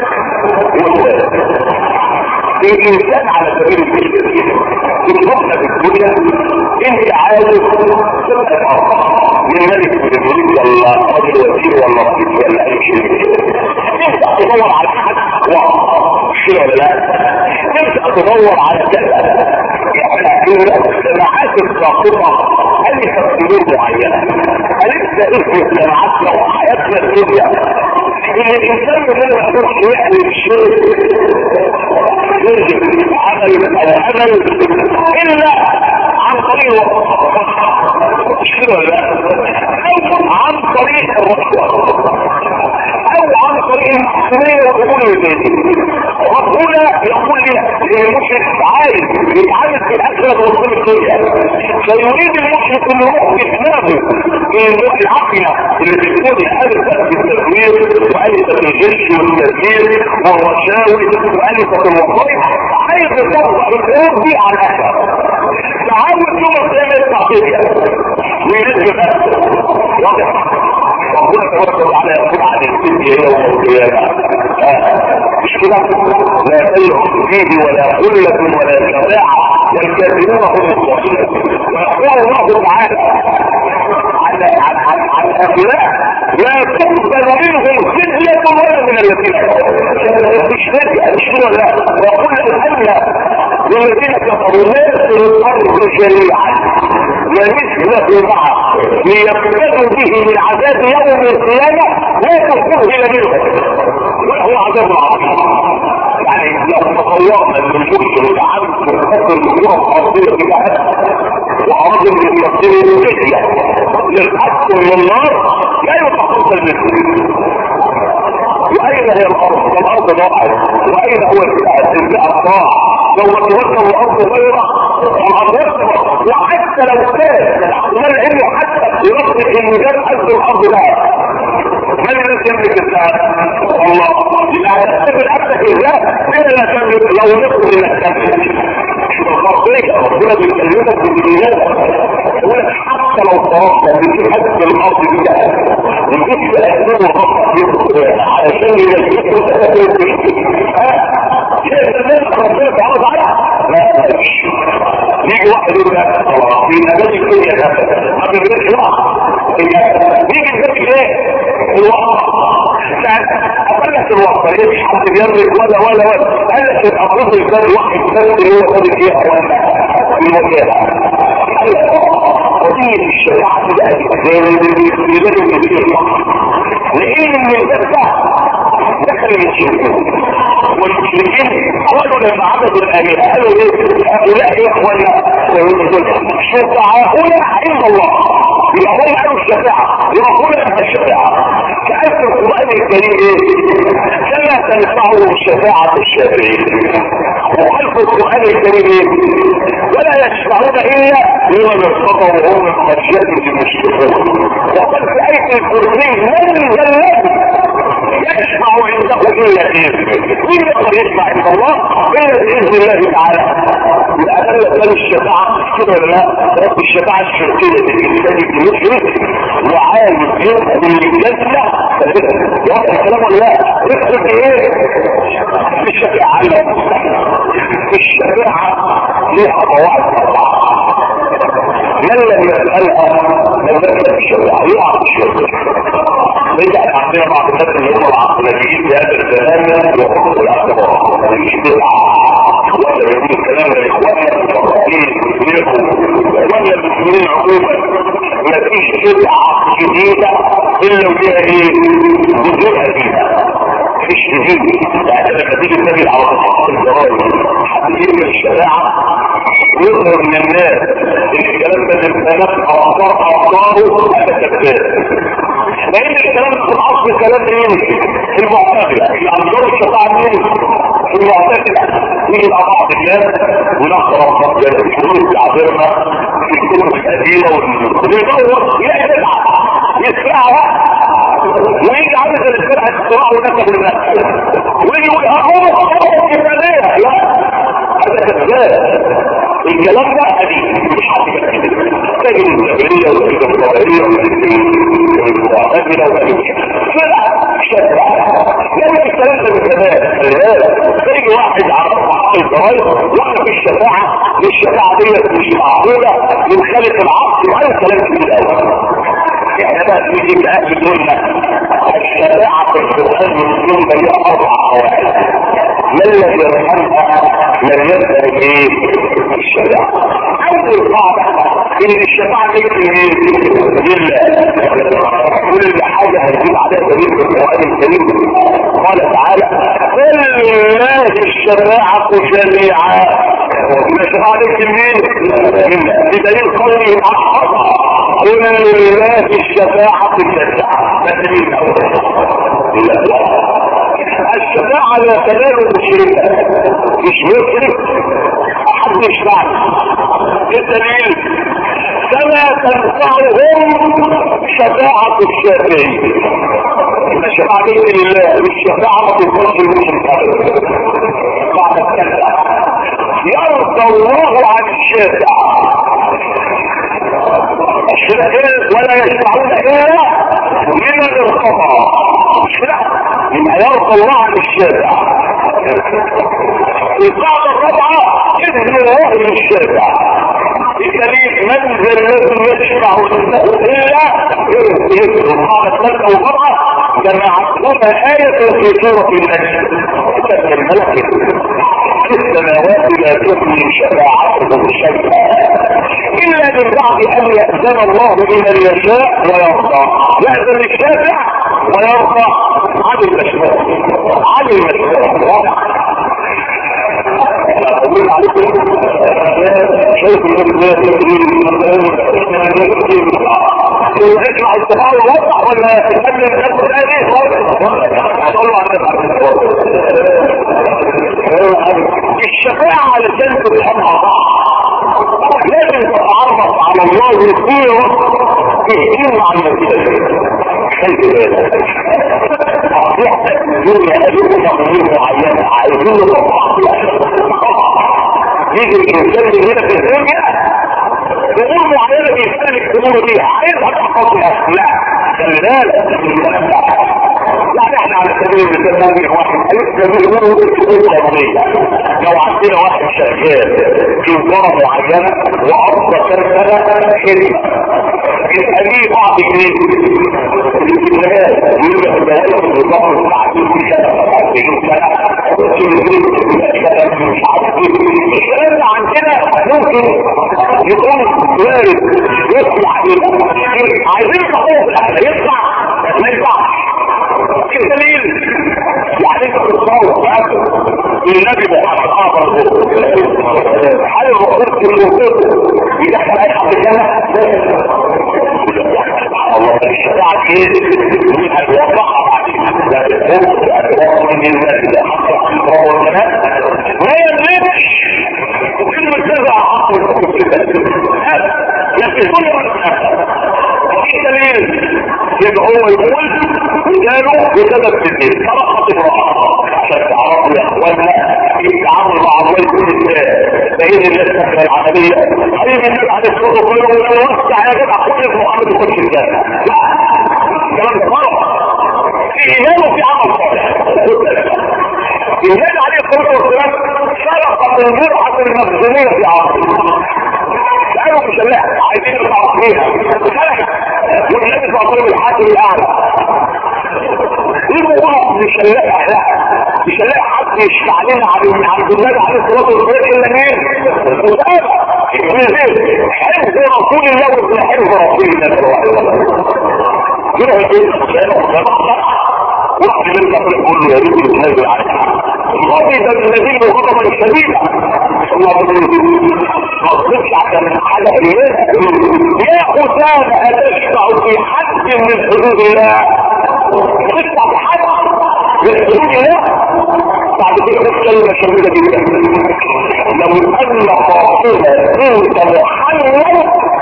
الإنسان على سبيل المثال تطلقنا في الدنيا انت عايز تبقى من ملك الملك ولا راجل وزير ولا رئيس ولا اي شيء تبدا تدور على حد شيء ولا لا تبدا تدور على كذا الجماعات الساقطه هل تفسيرين معينه هل اسم جماعاتنا وحياتنا الدنيا ان الانسان من ما يقدرش يعمل شيء يجب عمل او عمل الا عن طريق مش كده ولا لا او عن طريق الرشوه او عن طريق المحسنيه والامور البيتيه ربنا يقول لي المشرك عايز يتعامل في الاخره وصول الدنيا فيريد المشرك انه يروح بدماغه من العقلة اللي بتكون الفت بالتدوير والفت الجيش والتدبير والرشاوي والفت الوظائف عايز يطبق الامور دي على الاخر تعاون يوم القيامه يطلع فيها وينزل نفسه واضح ربنا تبارك وتعالى يقول عن الدنيا يوم القيامه مش كده لا بيع فيه ولا خلة ولا شفاعة والكافرون هم الظالمون ويقول الله تعالى عن عن عن عن هؤلاء لا تقبل منهم فدية ولا من الذين مش فدية مش كده لا وقل ان للذين كفروا ناس الارض جميعا ومثله معه ليقبلوا به من عذاب يوم القيامة لا تقبل منهم وهو عذاب عظيم يعني لو تصورنا ان المسلم عنده حكم الكره الارضيه بجهاز واراد ان يصير فديه للحق من النار لا يتقبل منه واين هي الارض الارض ضاعت واين هو الطاعه لو ما توجه الارض غيره الارض وحتى لو كان الاحتمال انه حتى يرفض ان جاب قلب الارض ده من الذي يملك الساعه الله يبقى هتستقبل عبدك ازاي من اللي تملك لو نقل انك تملك ربنا ربنا بيكلمك بالدنيا يقول لك حتى لو طرقت في حد الارض دي وجيت تقدمه ربك علشان ينزلك ربنا تعرض على لا يجي واحد يقول لك في مجال الدنيا ده ما بيقولش لا يجي الذكي ايه أفلت الوقت ليش حد بيملك ولا ولا ولا قال لك الأفضل الإنسان واحد بس اللي هو خد فيها المكان ودي الشريعة تبقى زي البلاد المسيح لأن الباب ده دخل المشركين والمشركين قالوا لما عبدوا الآلهة قالوا ايه هؤلاء إخوانا شفعاؤنا عند الله يبقى هم قالوا الشفاعة يبقى هم لها الشفاعة كأن القرآن الكريم ايه كما تنفعه شفاعة الشافعين وخلف القرآن الكريم ايه ولا يشفعون إلا لمن ارتضوا وهم من خشيته المشركون وقال في آية الكرسي من ذا الذي يشفع عنده إلا بإذنه مين يقدر يشفع عند الله إلا بإذن الله تعالى يبقى ده كان الشفاعة كده ولا لا الشفاعة الشركية الإنسان المشرك وعايز يدخل الجنة واضح الكلام ولا لا يدخل في ايه في الشفاعة في الشفاعة ليها قواعد من لم يسألها من يسأل الشفاعة يقع في الشفاعة لذا احنا عندنا بعض الناس اللي هم العقلانيين في هذا الزمان يخصوا الاعتبار مش بدعة ولا يقول الكلام لاخواننا المفضلين ليكم اخواننا المسلمين عموما ما فيش بدعة جديدة الا وفيها ايه جذور قديمة مفيش جديد يعني لما تيجي النبي على الصحابة الجرائم حد يرمي الشفاعة ويظهر من الناس ان الكلام ده الانسانات افكار افكاره هذا كذاب لان الكلام في الاصل كلام مين المعتزله اللي انظروا الشفاعه مين المعتزله يجي مع بعض الناس ونقرا الحلول تعبيرنا في الكتب القديمه ويدور يلاقي بدعه يسمعها ويجي عامل زي الفرقه الصراع ونسب للناس ويجي يقول اهو اهو كفايه لا هذا كذاب الكلام ده قديم مش حد كده تجد الجبريه والجبريه والمعتزله وغيرها فرقه شتى يعني الكلام ده بالكذاب تيجي واحد على بعض الضرايب واحد في الشفاعه الشفاعه ديت مش معقوله من خالق العصر وهذا الكلام كبير قوي احنا بقى نيجي بأهل دولنا الشفاعة في القرآن والسنة لها أربع قواعد من الذي يرحمها من يسأل ايه الشفاعة أول قاعدة إن الشفاعة تجد لله كل حاجة هتجيب عليها دليل في القرآن الكريم قال تعالى لله الشفاعة جميعا الشفاعة تجد مين؟ بدليل قوله أحفظها قل لله الشفاعة الشفاعة ده دليل أول الشفاعة لا تنال المشركة مش مشرك حد يشفع الدليل تنفعهم شفاعة الشافعي الشفاعة بإذن الله الشفاعة ما تنفعش المشرك بعد الكلام يرضى الله عن الشافع ولا يشفعون الا لمن ارتضى يبقى يرضى الله عن الشافع القاعدة الرابعة اذن الله للشافع الدليل من ذا الذي يشفع عنده الا القاعدة الثالثة والرابعة جمعتهما آية في سورة النجم كتب الملك في السماوات لا تغني شفاعتهم شيئا الا من بعد ان يأذن الله لمن يشاء ويرضى يأذن الشافع ويرضى عن المشروع عن المشروع شايف يسمع السؤال واضح ولا يكمل نفس الآية صلوا على الشفاعة علشان تفهمها لازم تتعرف على الله وتصير تهتم عن نفسك خلي بالك الدنيا قالوا تقدير معينة عايزين يجي الانسان اللي هنا في الدنيا امور معينة بيسألك الامور دي عايزها تحفظها لا خلي بالك يعني احنا على سبيل المثال ممكن واحد هيسلم يقولوا قضية لو عندنا واحد شغال في وزارة معينة وقضى كام سنة خدمة يبقى ليه بعض جنيه الجنيهات يقول لك ده هي في الوزارة التعديل في سنة 40 سنة مش عارف ايه الكلام ده عندنا ممكن يكون وارد يطلع عايزين تقوم في الاخر يطلع ما يطلعش الدليل يعني انت بتصور النبي محمد اعظم هل الرسول في الوقوف يدخل اي حد الجنه الله الشفاعة ايه من الوضع ما يملكش كلمة كذا حق لكن كل في دليل يبقى هو يقول قالوا بسبب الدين فرقت امرأة عشان تعرفوا يا اخوانا التعامل مع الله يكون ازاي بين الناس تحت العملية حبيب الناس على الصوت كله ولو وسع يا جدع كل محمد يخش الجنة لا كلام غلط في ايمان وفي عمل صالح النبي عليه الصلاة والسلام سرقت المرأة المخزونية في عصره قالوا مش لا عايزين نطلع فيها سرقت والنبي صلى الله عليه وسلم الحاكم الاعلى يبقوا غلط مش هنلاقي لا مش هنلاقي حد يشفع لنا عن عند النبي عليه الصلاه والسلام الا مين؟ الصحابه حفظ رسول الله وابن حفظ رسول الله صلى الله عليه وسلم يروح البيت واحد من الكفر يقول له يا ريت يتنازل عليك غضب النبي غضبا شديدا الله ما تصدقش عشان حاجه يا اسامه اتشفع في حد من حدود الله تشفع في حد من حدود الله بعد كده كلمه شديده جدا لو ان فاطمه بنت محمد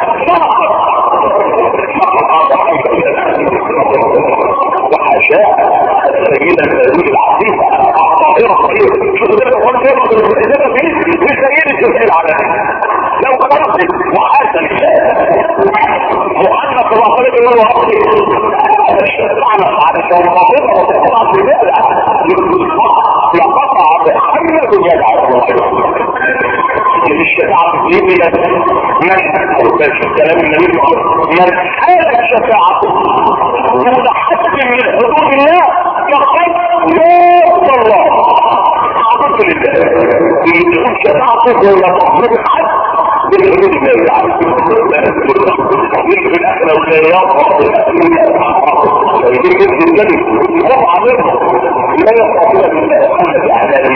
وحاشاه سيدة النبي العظيمة الطاهرة صحيحة شوف ده لو كان يرد الإجابة فيه مش سيدة الجزء على لو خرجت وحاسن محمد صلى الله عليه وسلم معنى على الفاطمة وتقطع في لقطع محمد يدعو الشفاعة في من من كلام النبي من حالت شفاعته متحكم من حدود الله فقد موت الله عبد لله يكون شفاعته ولا تحضر حد بالحدود الله يمكن احنا ولايات يمكن النبي طبعا لا يستطيع بالله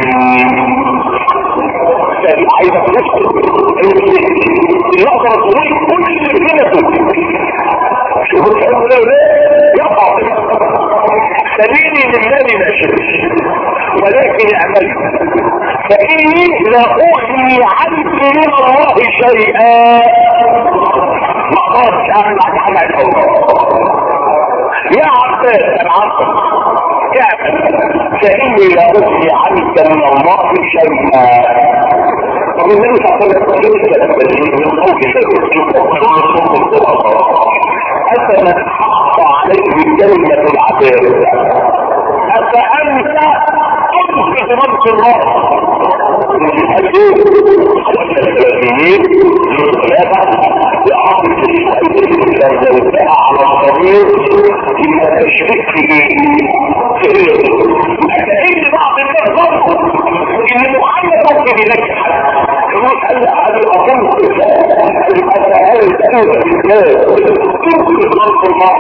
عايزة تدخل اللي اقدر اقول كل اللي كلمته شوف الحمد لله يقع سبيلي لله لا شرك ولكن اعمل فاني لا اغني عنك من الله شيئا ما قالش فاني لا اخفي عنك من الله شيئا طب النبي صلى الله عليه وسلم افمن حق عليه كلمة العذاب افانت تنقذ منك الله على الضمير إما تشرك فإن بعض الناس ظنوا إن محمد ممكن ينجح يقول هل هل أظن هل أتهل تأوى بالله تنقذ منك الله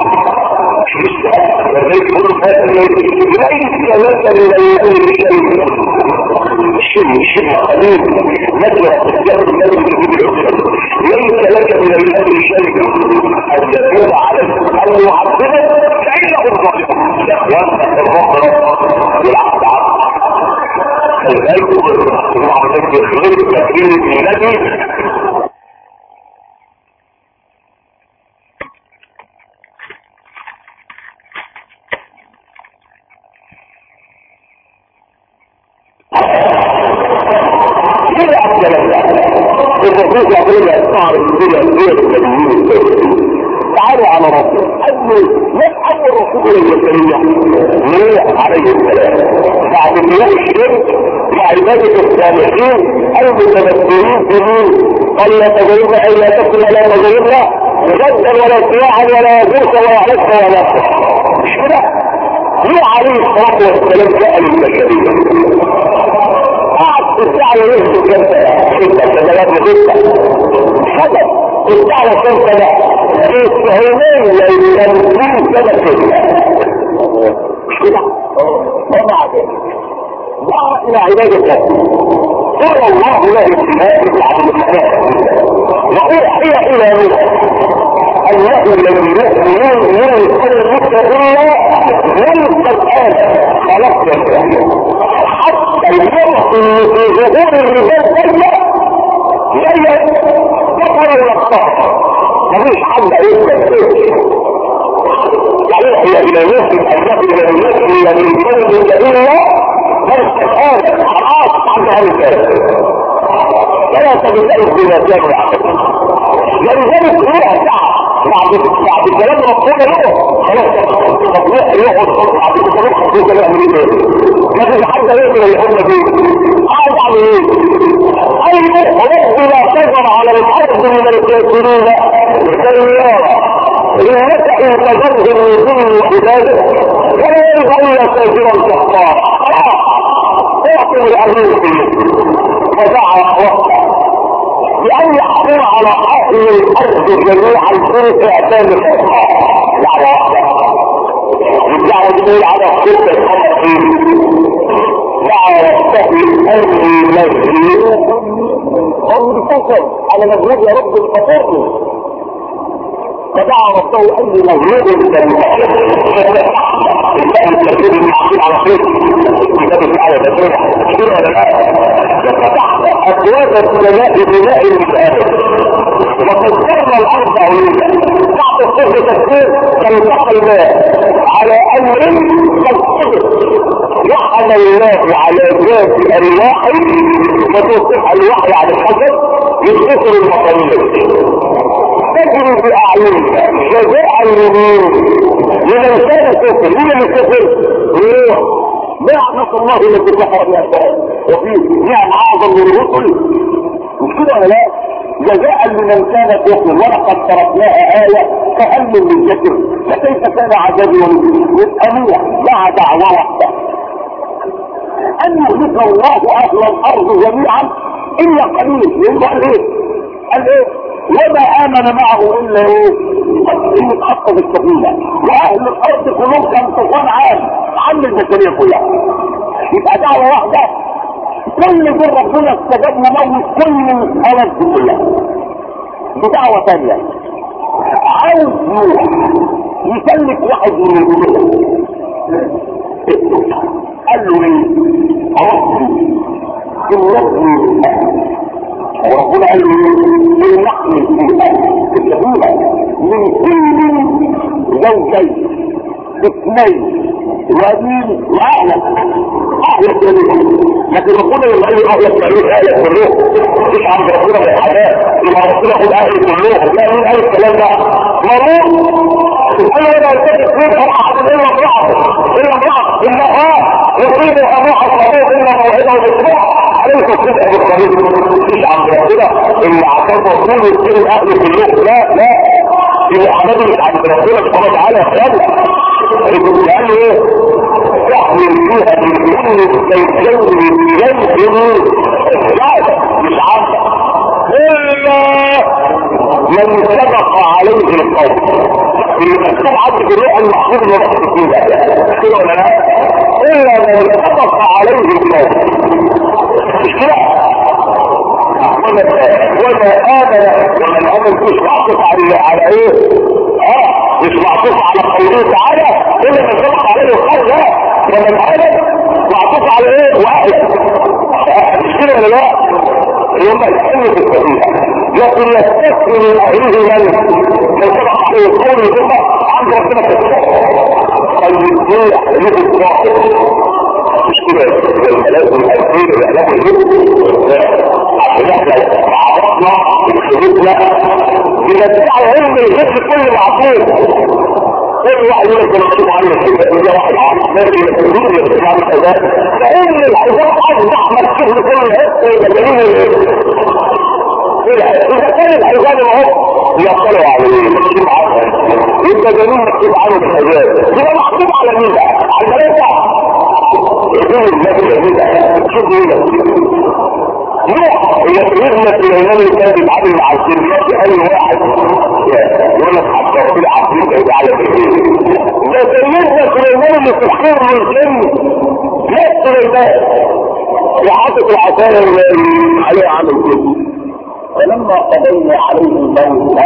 لذلك يقول ليس لك من الأمر شيء شيء شيء قليل نجرة الجهر الذي ليس لك من الأمر شيء أن تكون عليه أن يعذبك فإنه الظالم وأنت الرب والعبد عبد فلذلك الله عز وجل خير تكريم النبي الرسول يقول يا صاحب الدنيا الدنيا تعالوا على رسول أول من أول رسول البشرية نوح عليه السلام بعد مليون الشرك وعبادة الصالحين المتمثلين في مين قال لا تجرب أن لا تكن لا تجرب جدا ولا سواعا ولا يجوس ولا عرفة ولا مش كده نوح عليه الصلاة والسلام جاء للبشرية قعد الساعة يهزم جنبه ستة سنوات وستة حدث الساعة كم سنة في السهولين للتنفيذ سنة ستة مش كده؟ ومع ذلك دعا إلى عبادة الله قال الله له السماء بعد السماء وأوحي إلى نوح أنه لم يؤمن من قلبك إلا من الآن خلقت حتى الوقت اللي في ظهور الرجال دايما زي ذكر الوقت مفيش حد يثبت يعني الى يثبت انه لم يؤمن من قلبك الا من الآن خلاص عند هذا ولا تبدأ بما كانوا يعملون ولذلك روح ساعة بعد بعد كلام ربنا له خلاص تطبيق يقعد بعد كلام ربنا يعمل ايه ما فيش حد يقدر اللي هم فيه قاعد على ايه اي رب لا تجر على الارض من الكافرين سيارة انك ان تجرهم يضل عباده ولا يرضى الا كافرا كفارا اعطي الامير ودعا وقتا بأن يحكم على أهل الأرض جميعا في إعدام الحكام دعوة واحدة والدعوة تقول على ستة خمسين دعا يستهي أمري مجيء أمر فصل على مجهود يا رب الفطور فدعا ربه أني مجهود الترتيب المعقول على خير كتاب الآية بسيطة ولا لا فتحت أبواب السماء بناء المسائل وقدرنا الأرض عيونا بعد الصفر تفسير تلتقى الماء على أمر تلتقى وحل الله على ذات أرواح وتصبح الوحي على الحسد يسكر المطلوب تجري بأعينك جزاء لمين لمن كان كفر مين اللي كفر روح نعمة الله التي كفر بها وفي نعم اعظم من الرسل مش كده ولا لا جزاء لمن كان كفر ولقد تركناها آية فهل من ذكر فكيف كان عذابي ونذير يبقى نوح مع دعوة واحدة أن يهلك الله أهل الأرض جميعا إلا قليل يبقى قال إيه؟ قال إيه؟ وما آمن معه إلا إيه؟ يتحط في السفينة وأهل الأرض كلهم كان طوفان عام عم البشرية كلها يبقى دعوة واحدة كل دول ربنا استجاب مموت كل الحالات دي كلها بدعوة ثانية عاوز نوح يسلك واحد من الجنود قال له ايه؟ ربي ربي وربنا قال له من نحن في السهولة من كل زوجين اثنين وحنين ودين واهلك اهلك لكن ربنا لما قال اهلك تعمل اهلك كلهم مش عند ربنا في الحياه لما ربنا يقول اهلك كلهم لا مين قال الكلام ده مرور انا انا التفت فيه احد الا امراه الا امراه الا اه يصيب امراه الصديق الا موعده بالصبح عليك الصدق بالطريق مش عند ربنا اللي اعتبر طول يصير اهل كلهم لا لا اللي عملت عند ربنا سبحانه وتعالى يا لانه ايه تحمل فيها من كل الزيتين يمكن لا مش عارفه الا من سبق عليه القول اللي مكتوب عندك الروح المحفوظ اللي مكتوب فيه كده ولا لا الا من سبق عليه القول مش كده وما امن ومن امن مش معطوف على على ايه اه مش معطوف على قوله تعالى الا من سبق عليه القول لا ومن امن معطوف على ايه واحد مش كده ولا لا يوم الحل في الصحيح لكن يستثني من اهله من من سبق عليه القول ثم عند ربنا في طيب ليه يحتاج الصاحب مش كده الملاك والألفين والإعلام عشان احنا عرفنا وخبرتنا بنتبع علم الغش كل معقول كل واحد يقول لك مكتوب عنه كده كل واحد عارف ماشي يقول لك عن كذا فان الحجاب اصبح مكتوب لكل حته يبقى دليل اذا كان الحجاب اهو يطلعوا عليه مكتوب عنه يبقى دليل مكتوب عنه بالحجاب يبقى محطوط على مين بقى؟ على الملائكه يقول الناس الجديدة شوف ايه نوح هي سيدنا سليمان اللي كان بيتعامل مع الجنات اي واحد يقول لك حتى في العقيدة يجعل ايه ده سيدنا سليمان اللي في الخير والجن لا سليمان وحاطط العصاية اللي عليه عامل كده فلما قضينا عليه الموت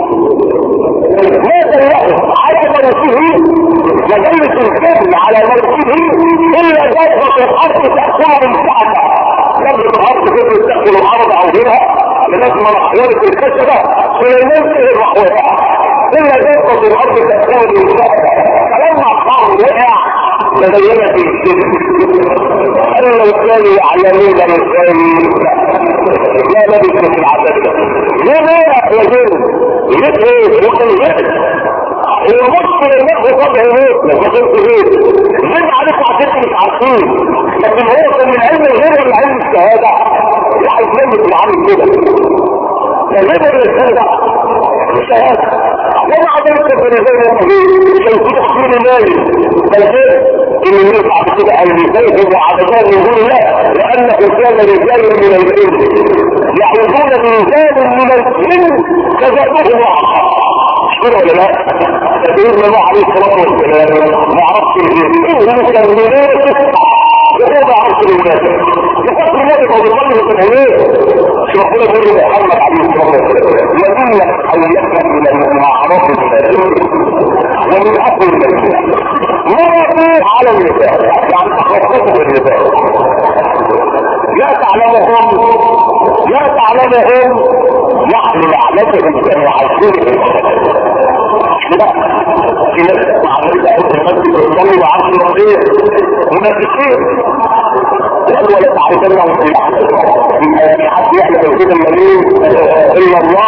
مات له على موته وجلس الكذب على موته الا جبهة الارض تأكل من سعته جبهة الارض كده تأكل الارض او غيرها لناس مرحولة الكشفة سليمان فيه المحورة الا جبهة الارض تأكل من سعته فلما قام وقع تبينت الكذب ان لو كانوا يعلمون من لا لبث في العذاب ليه ليه يا جن ليه ايه وكان جد هو مش للناس طبع موت لما كنت بيت ليه عليك عشان مش عارفين لكن هو كان من علم الغير ولا علم الشهاده واحد منك اللي عامل كده كان غير الشهاده الشهاده ومع ذلك كان زي ما كان في تحصيل مالي بل ان الناس بعد كده ان يسيبوا عبدان من دون الله لانه كان رجال من الجن يعوذون برجال من الجن فزادوهم وعقا كده ولا لا؟ سيدنا نوح عليه الصلاه والسلام ما عرفش الجن انه كان من غير وهو ما عرفش المنافق يفكر النبي هو بيظل في الهويه شو ربنا بيقول محمد عليه الصلاه والسلام وانك حولك الى المعرفه ومن اصل المدينه مرضوا على النساء يعني تخصصوا في النساء لا تعلمهم لا تعلمهم نحن نعلمهم كانوا عايشين لا في ناس عملت اهل المسجد ويصلي وعرش رضيه منافقين قالوا ولا تعرفنهم في في حد يعلم الهدى المليون الا الله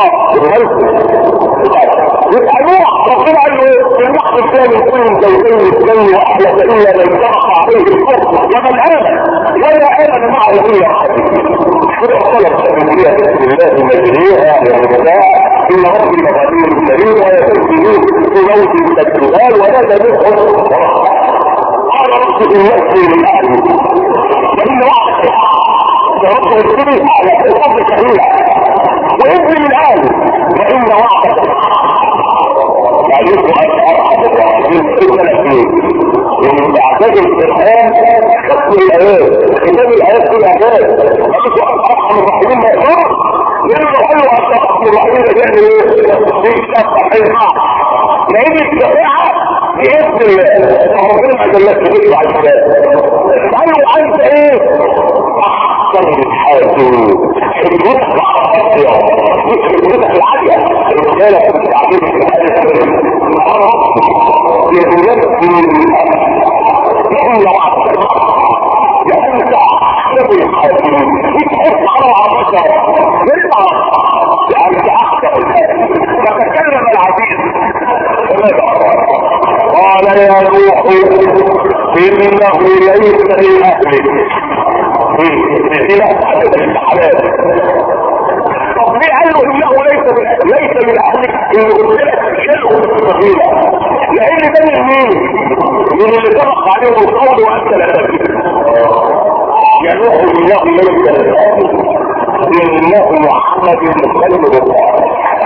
يسألوه ربنا قال له في النحو الثاني كل زوجين اثنين واحلى الا من سبق عليه الكفر ومن امن ولا امن معه الا كده طلب تأمينية بسم الله مجريها ومجريها إن ربي لغني كريم ويتسلوه في موت الجبال ولا تدخل قال رب إنك من أهلي وإن وعدك يا رب ارسلي على الحب كريم وابن من أهلي وإن وعدك يعني ومن اعداد القرآن ختم الآيات ختم الآيات في الآيات مفيش واحد أرحم الراحمين ما يقدر يقول حلو أن أرحم الراحمين بيعمل إيه؟ بيشتغل حلوة لأن الشفاعة بإذن الله فربنا ما جلت بيطلع الشباب قالوا أنت إيه؟ أحسن الحاكم حكمتك الأرضية مش حكمتك العالية الرجالة كنت عارفين في الحاجة يقولون في فتكلم العزيز قال يا نوح انه ليس لاهلك طب ليه قال له انه ليس ليس من اهلك ان قلت لك شيء في الصغيره لان ده من مين؟ من اللي سبق عليهم القول وانت لا تدري يا نوح انه ليس انه محمد مكلم الله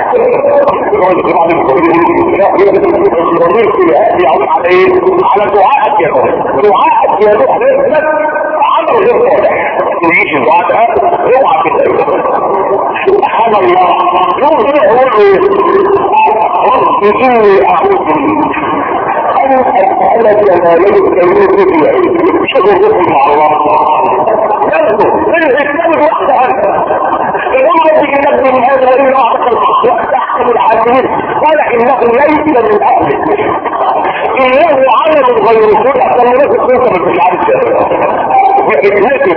على دعائك يا نوح دعائك يا نوح نزلت عمل غير صالح يجي بعدها اوعى كده سبحان الله يوم كده يقول رب اني اعوذ بك ان اسالك ما ليس لي به شوف الرسل مع الله ياخده من الاسلام الوحده هذا يقول رب انك من هذا الا اعطك الحق وانت احسن الحاكمين قال انه ليس من اهلك انه عمل غير صالح كان منافق انت مش عارف بحكمته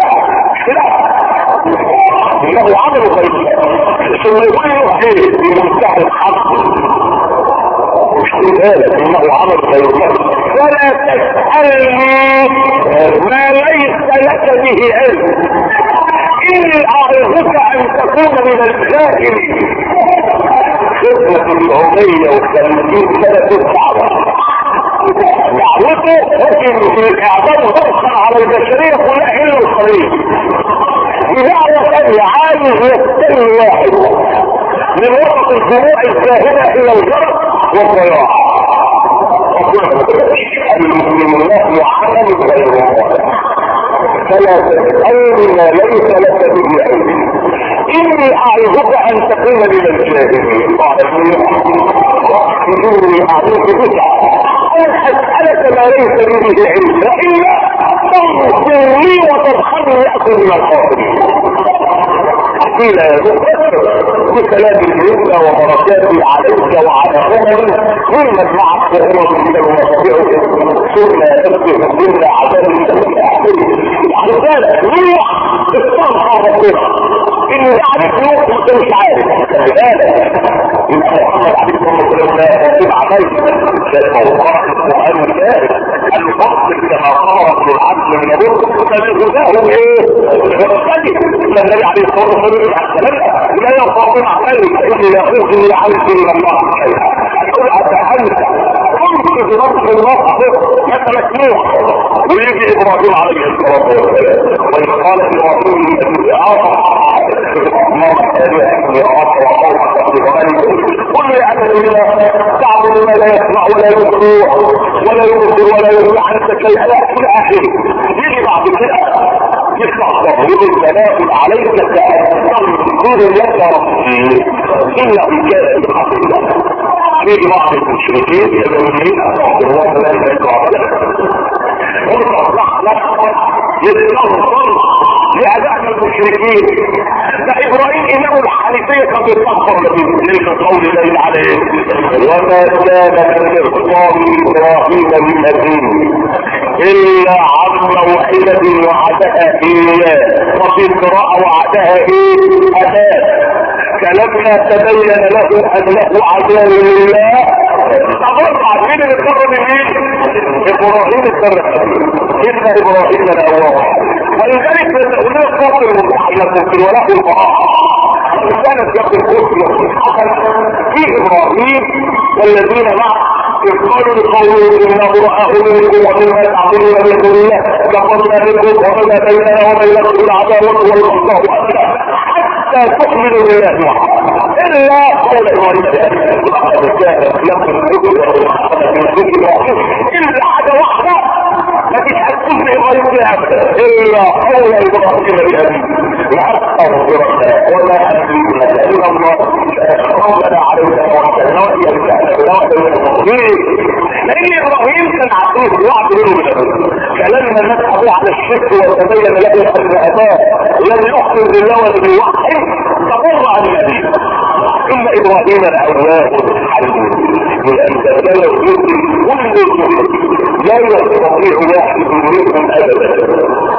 انه عمل غير ثم يقول له ايه بمنتهى الحق مش بالك انه عمل غير ولا تسألني ما ليس لك به علم اني اعرضك ان تكون من الجاهلين خدمة الأمية وثلاثين سنة الدعوة دعوته لكن في اعظم ضغطا على البشرية كلها الا الخليل بدعوة ثانية عايز يستني واحد من وسط الجموع الزاهدة الى الجرس والضياع المسلمون وعمل غير فلا تسألني ما ليس لك به علم اني اعظك ان تكون من الجاهلين قال اني اعوذ بك ان اسالك ما ليس لي به علم والا تغفر لي وترحمني اكن من الخاطرين قيل يا مكتر بكلام المنة وبركاته عليك وعلى امم ممن معك امم من المصابيع ثم يتبه منا عذاب يعني ذلك نوح استنصر ربنا انه يعرف نوح وانت مش عارف لذلك يبقى محمد عليه الصلاه والسلام لا يكتب عليه فالموقع القران الكائن الفصل كما قال ابن العبد من الرسل فالهداه ايه؟ والسجد النبي عليه الصلاه والسلام لا يرفع مع ذلك اني لا اوزن لعنك من الله شيئا قل اتحلت كنت في نصر الله مثلا نوح ويجي ابراهيم عليه الصلاه والسلام وإذا قال ابراهيم لابن قل يا عبد الله تعبد ما لا يسمع ولا يبصر ولا يبصر ولا يغني عنك شيئا الى اخره يجي بعد كده يسمع تطويل البلاء عليك كأنه لك ربي انه كان حقيقة يجي بعض المشركين يقولون الله لا يدعو يستغفر لأداء المشركين ده إبراهيم إمام الحنيفية كان بيستغفر تلك قول الله عليه وما كان من إخطار إبراهيم من الدين إلا عن موعدة وعدها إياه وفي قراءة وعدها إيه أتاه فلما تبين له أنه عدو لله تبرع مين اللي قرب مين؟ إبراهيم السرق إن إبراهيم الأواب ولذلك هناك فاصل متعلق في الولاء والبراء كانت يقول الكفر في ابراهيم والذين معه إذ قالوا لقومهم إنا براء منكم ومما تعبدون من دون الله كفرنا منكم وبدا بيننا وبينكم العداوة والبغضاء حتى تؤمنوا بالله وحده إلا قول إبراهيم لقد كانت لكم إلا حاجة واحدة ما تتحكم في إبراهيم فيها أبدا إلا قول إبراهيم لأبيه لأستغفرك ولا أملك لك إلا الله ربنا عليك توكلنا وإياك لأن إبراهيم كان عقيد وعد منه بالأبد فلما نسحبوا على الشرك وتبين له أن أباه لم يحسن بالله ولا بالوحي تبرع النبي ثم ابراهيم الاواب الحليم من ان تتلو كل لا يستطيع واحد منهم ابدا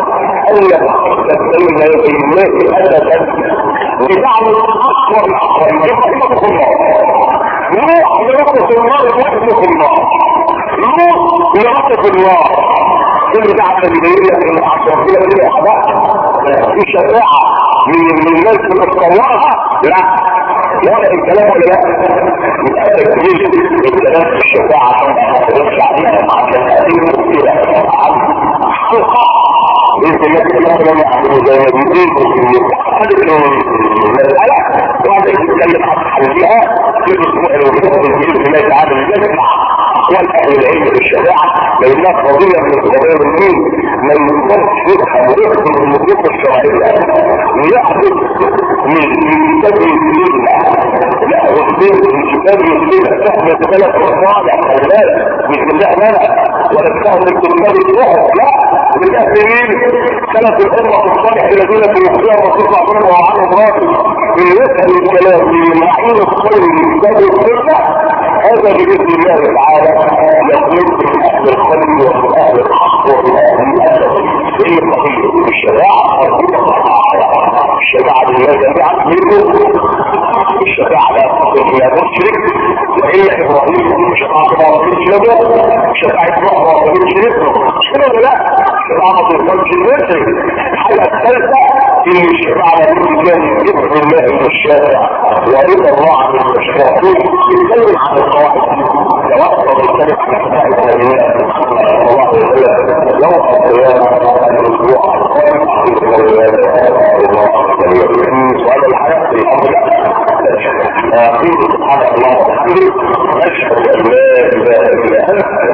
ان يتحدث بين يدي الله ابدا بدعوة اكبر الاقوال يخلق الله نوح لرقص النار يخلق الله نوح لرقص الله كل دعوة بداية من العصر كده كده في شفاعة من الناس اللي تصورها لا واضح الكلام ولا لا؟ متأكد كبير الكلام في الشفاعة عشان ما عليها عشان تأثير كده حلقة بإذن الله كلام يعملوا زي ما بيقولوا هذه المسألة وهذا يتكلم عن حلها في الأسبوع الوحيد بإذن الله تعالى يجمع أقوال أهل العلم في الشريعة لأنها قضية من القضايا المين ما يقدرش يفهم ويخدم النصوص الشرعية ويحدث من كتاب السنة لا وحدين من كتاب السنة تحمل ثلاث مصالح خلال مش من ده منع ولا تستهدف كتاب الروح لا بالتأثيرين ثلاث الأمة الصالح الذين في مخبئة الرسول صلى الله عليه وسلم وعنه مراتب من يسأل الكلام من معين الصير من كتاب السنة هذا بإذن الله تعالى يقول من أهل الخلق ومن أهل الحق ومن أهل الأدب هي قضية الشريعة الشريعة لله جميعا منه الشفاعة لا تصل إلى مشرك وإلا إبراهيم شفاعة ما وصلش له شفاعة نوح ما وصلش له مش كده ولا لا؟ شفاعة ما توصلش لمشرك الحاجة الثالثة إن الشفاعة لابد كان يذكر الله من الشافع ورضا الله عن المشركين يتكلم عن القواعد توقف يتكلم عن الشفاعة الثانية الله يقول لو القيامة الأسبوع سؤال الحياة في الأمر أقول سبحان الله وبحمده أشهد أن لا إله إلا أنت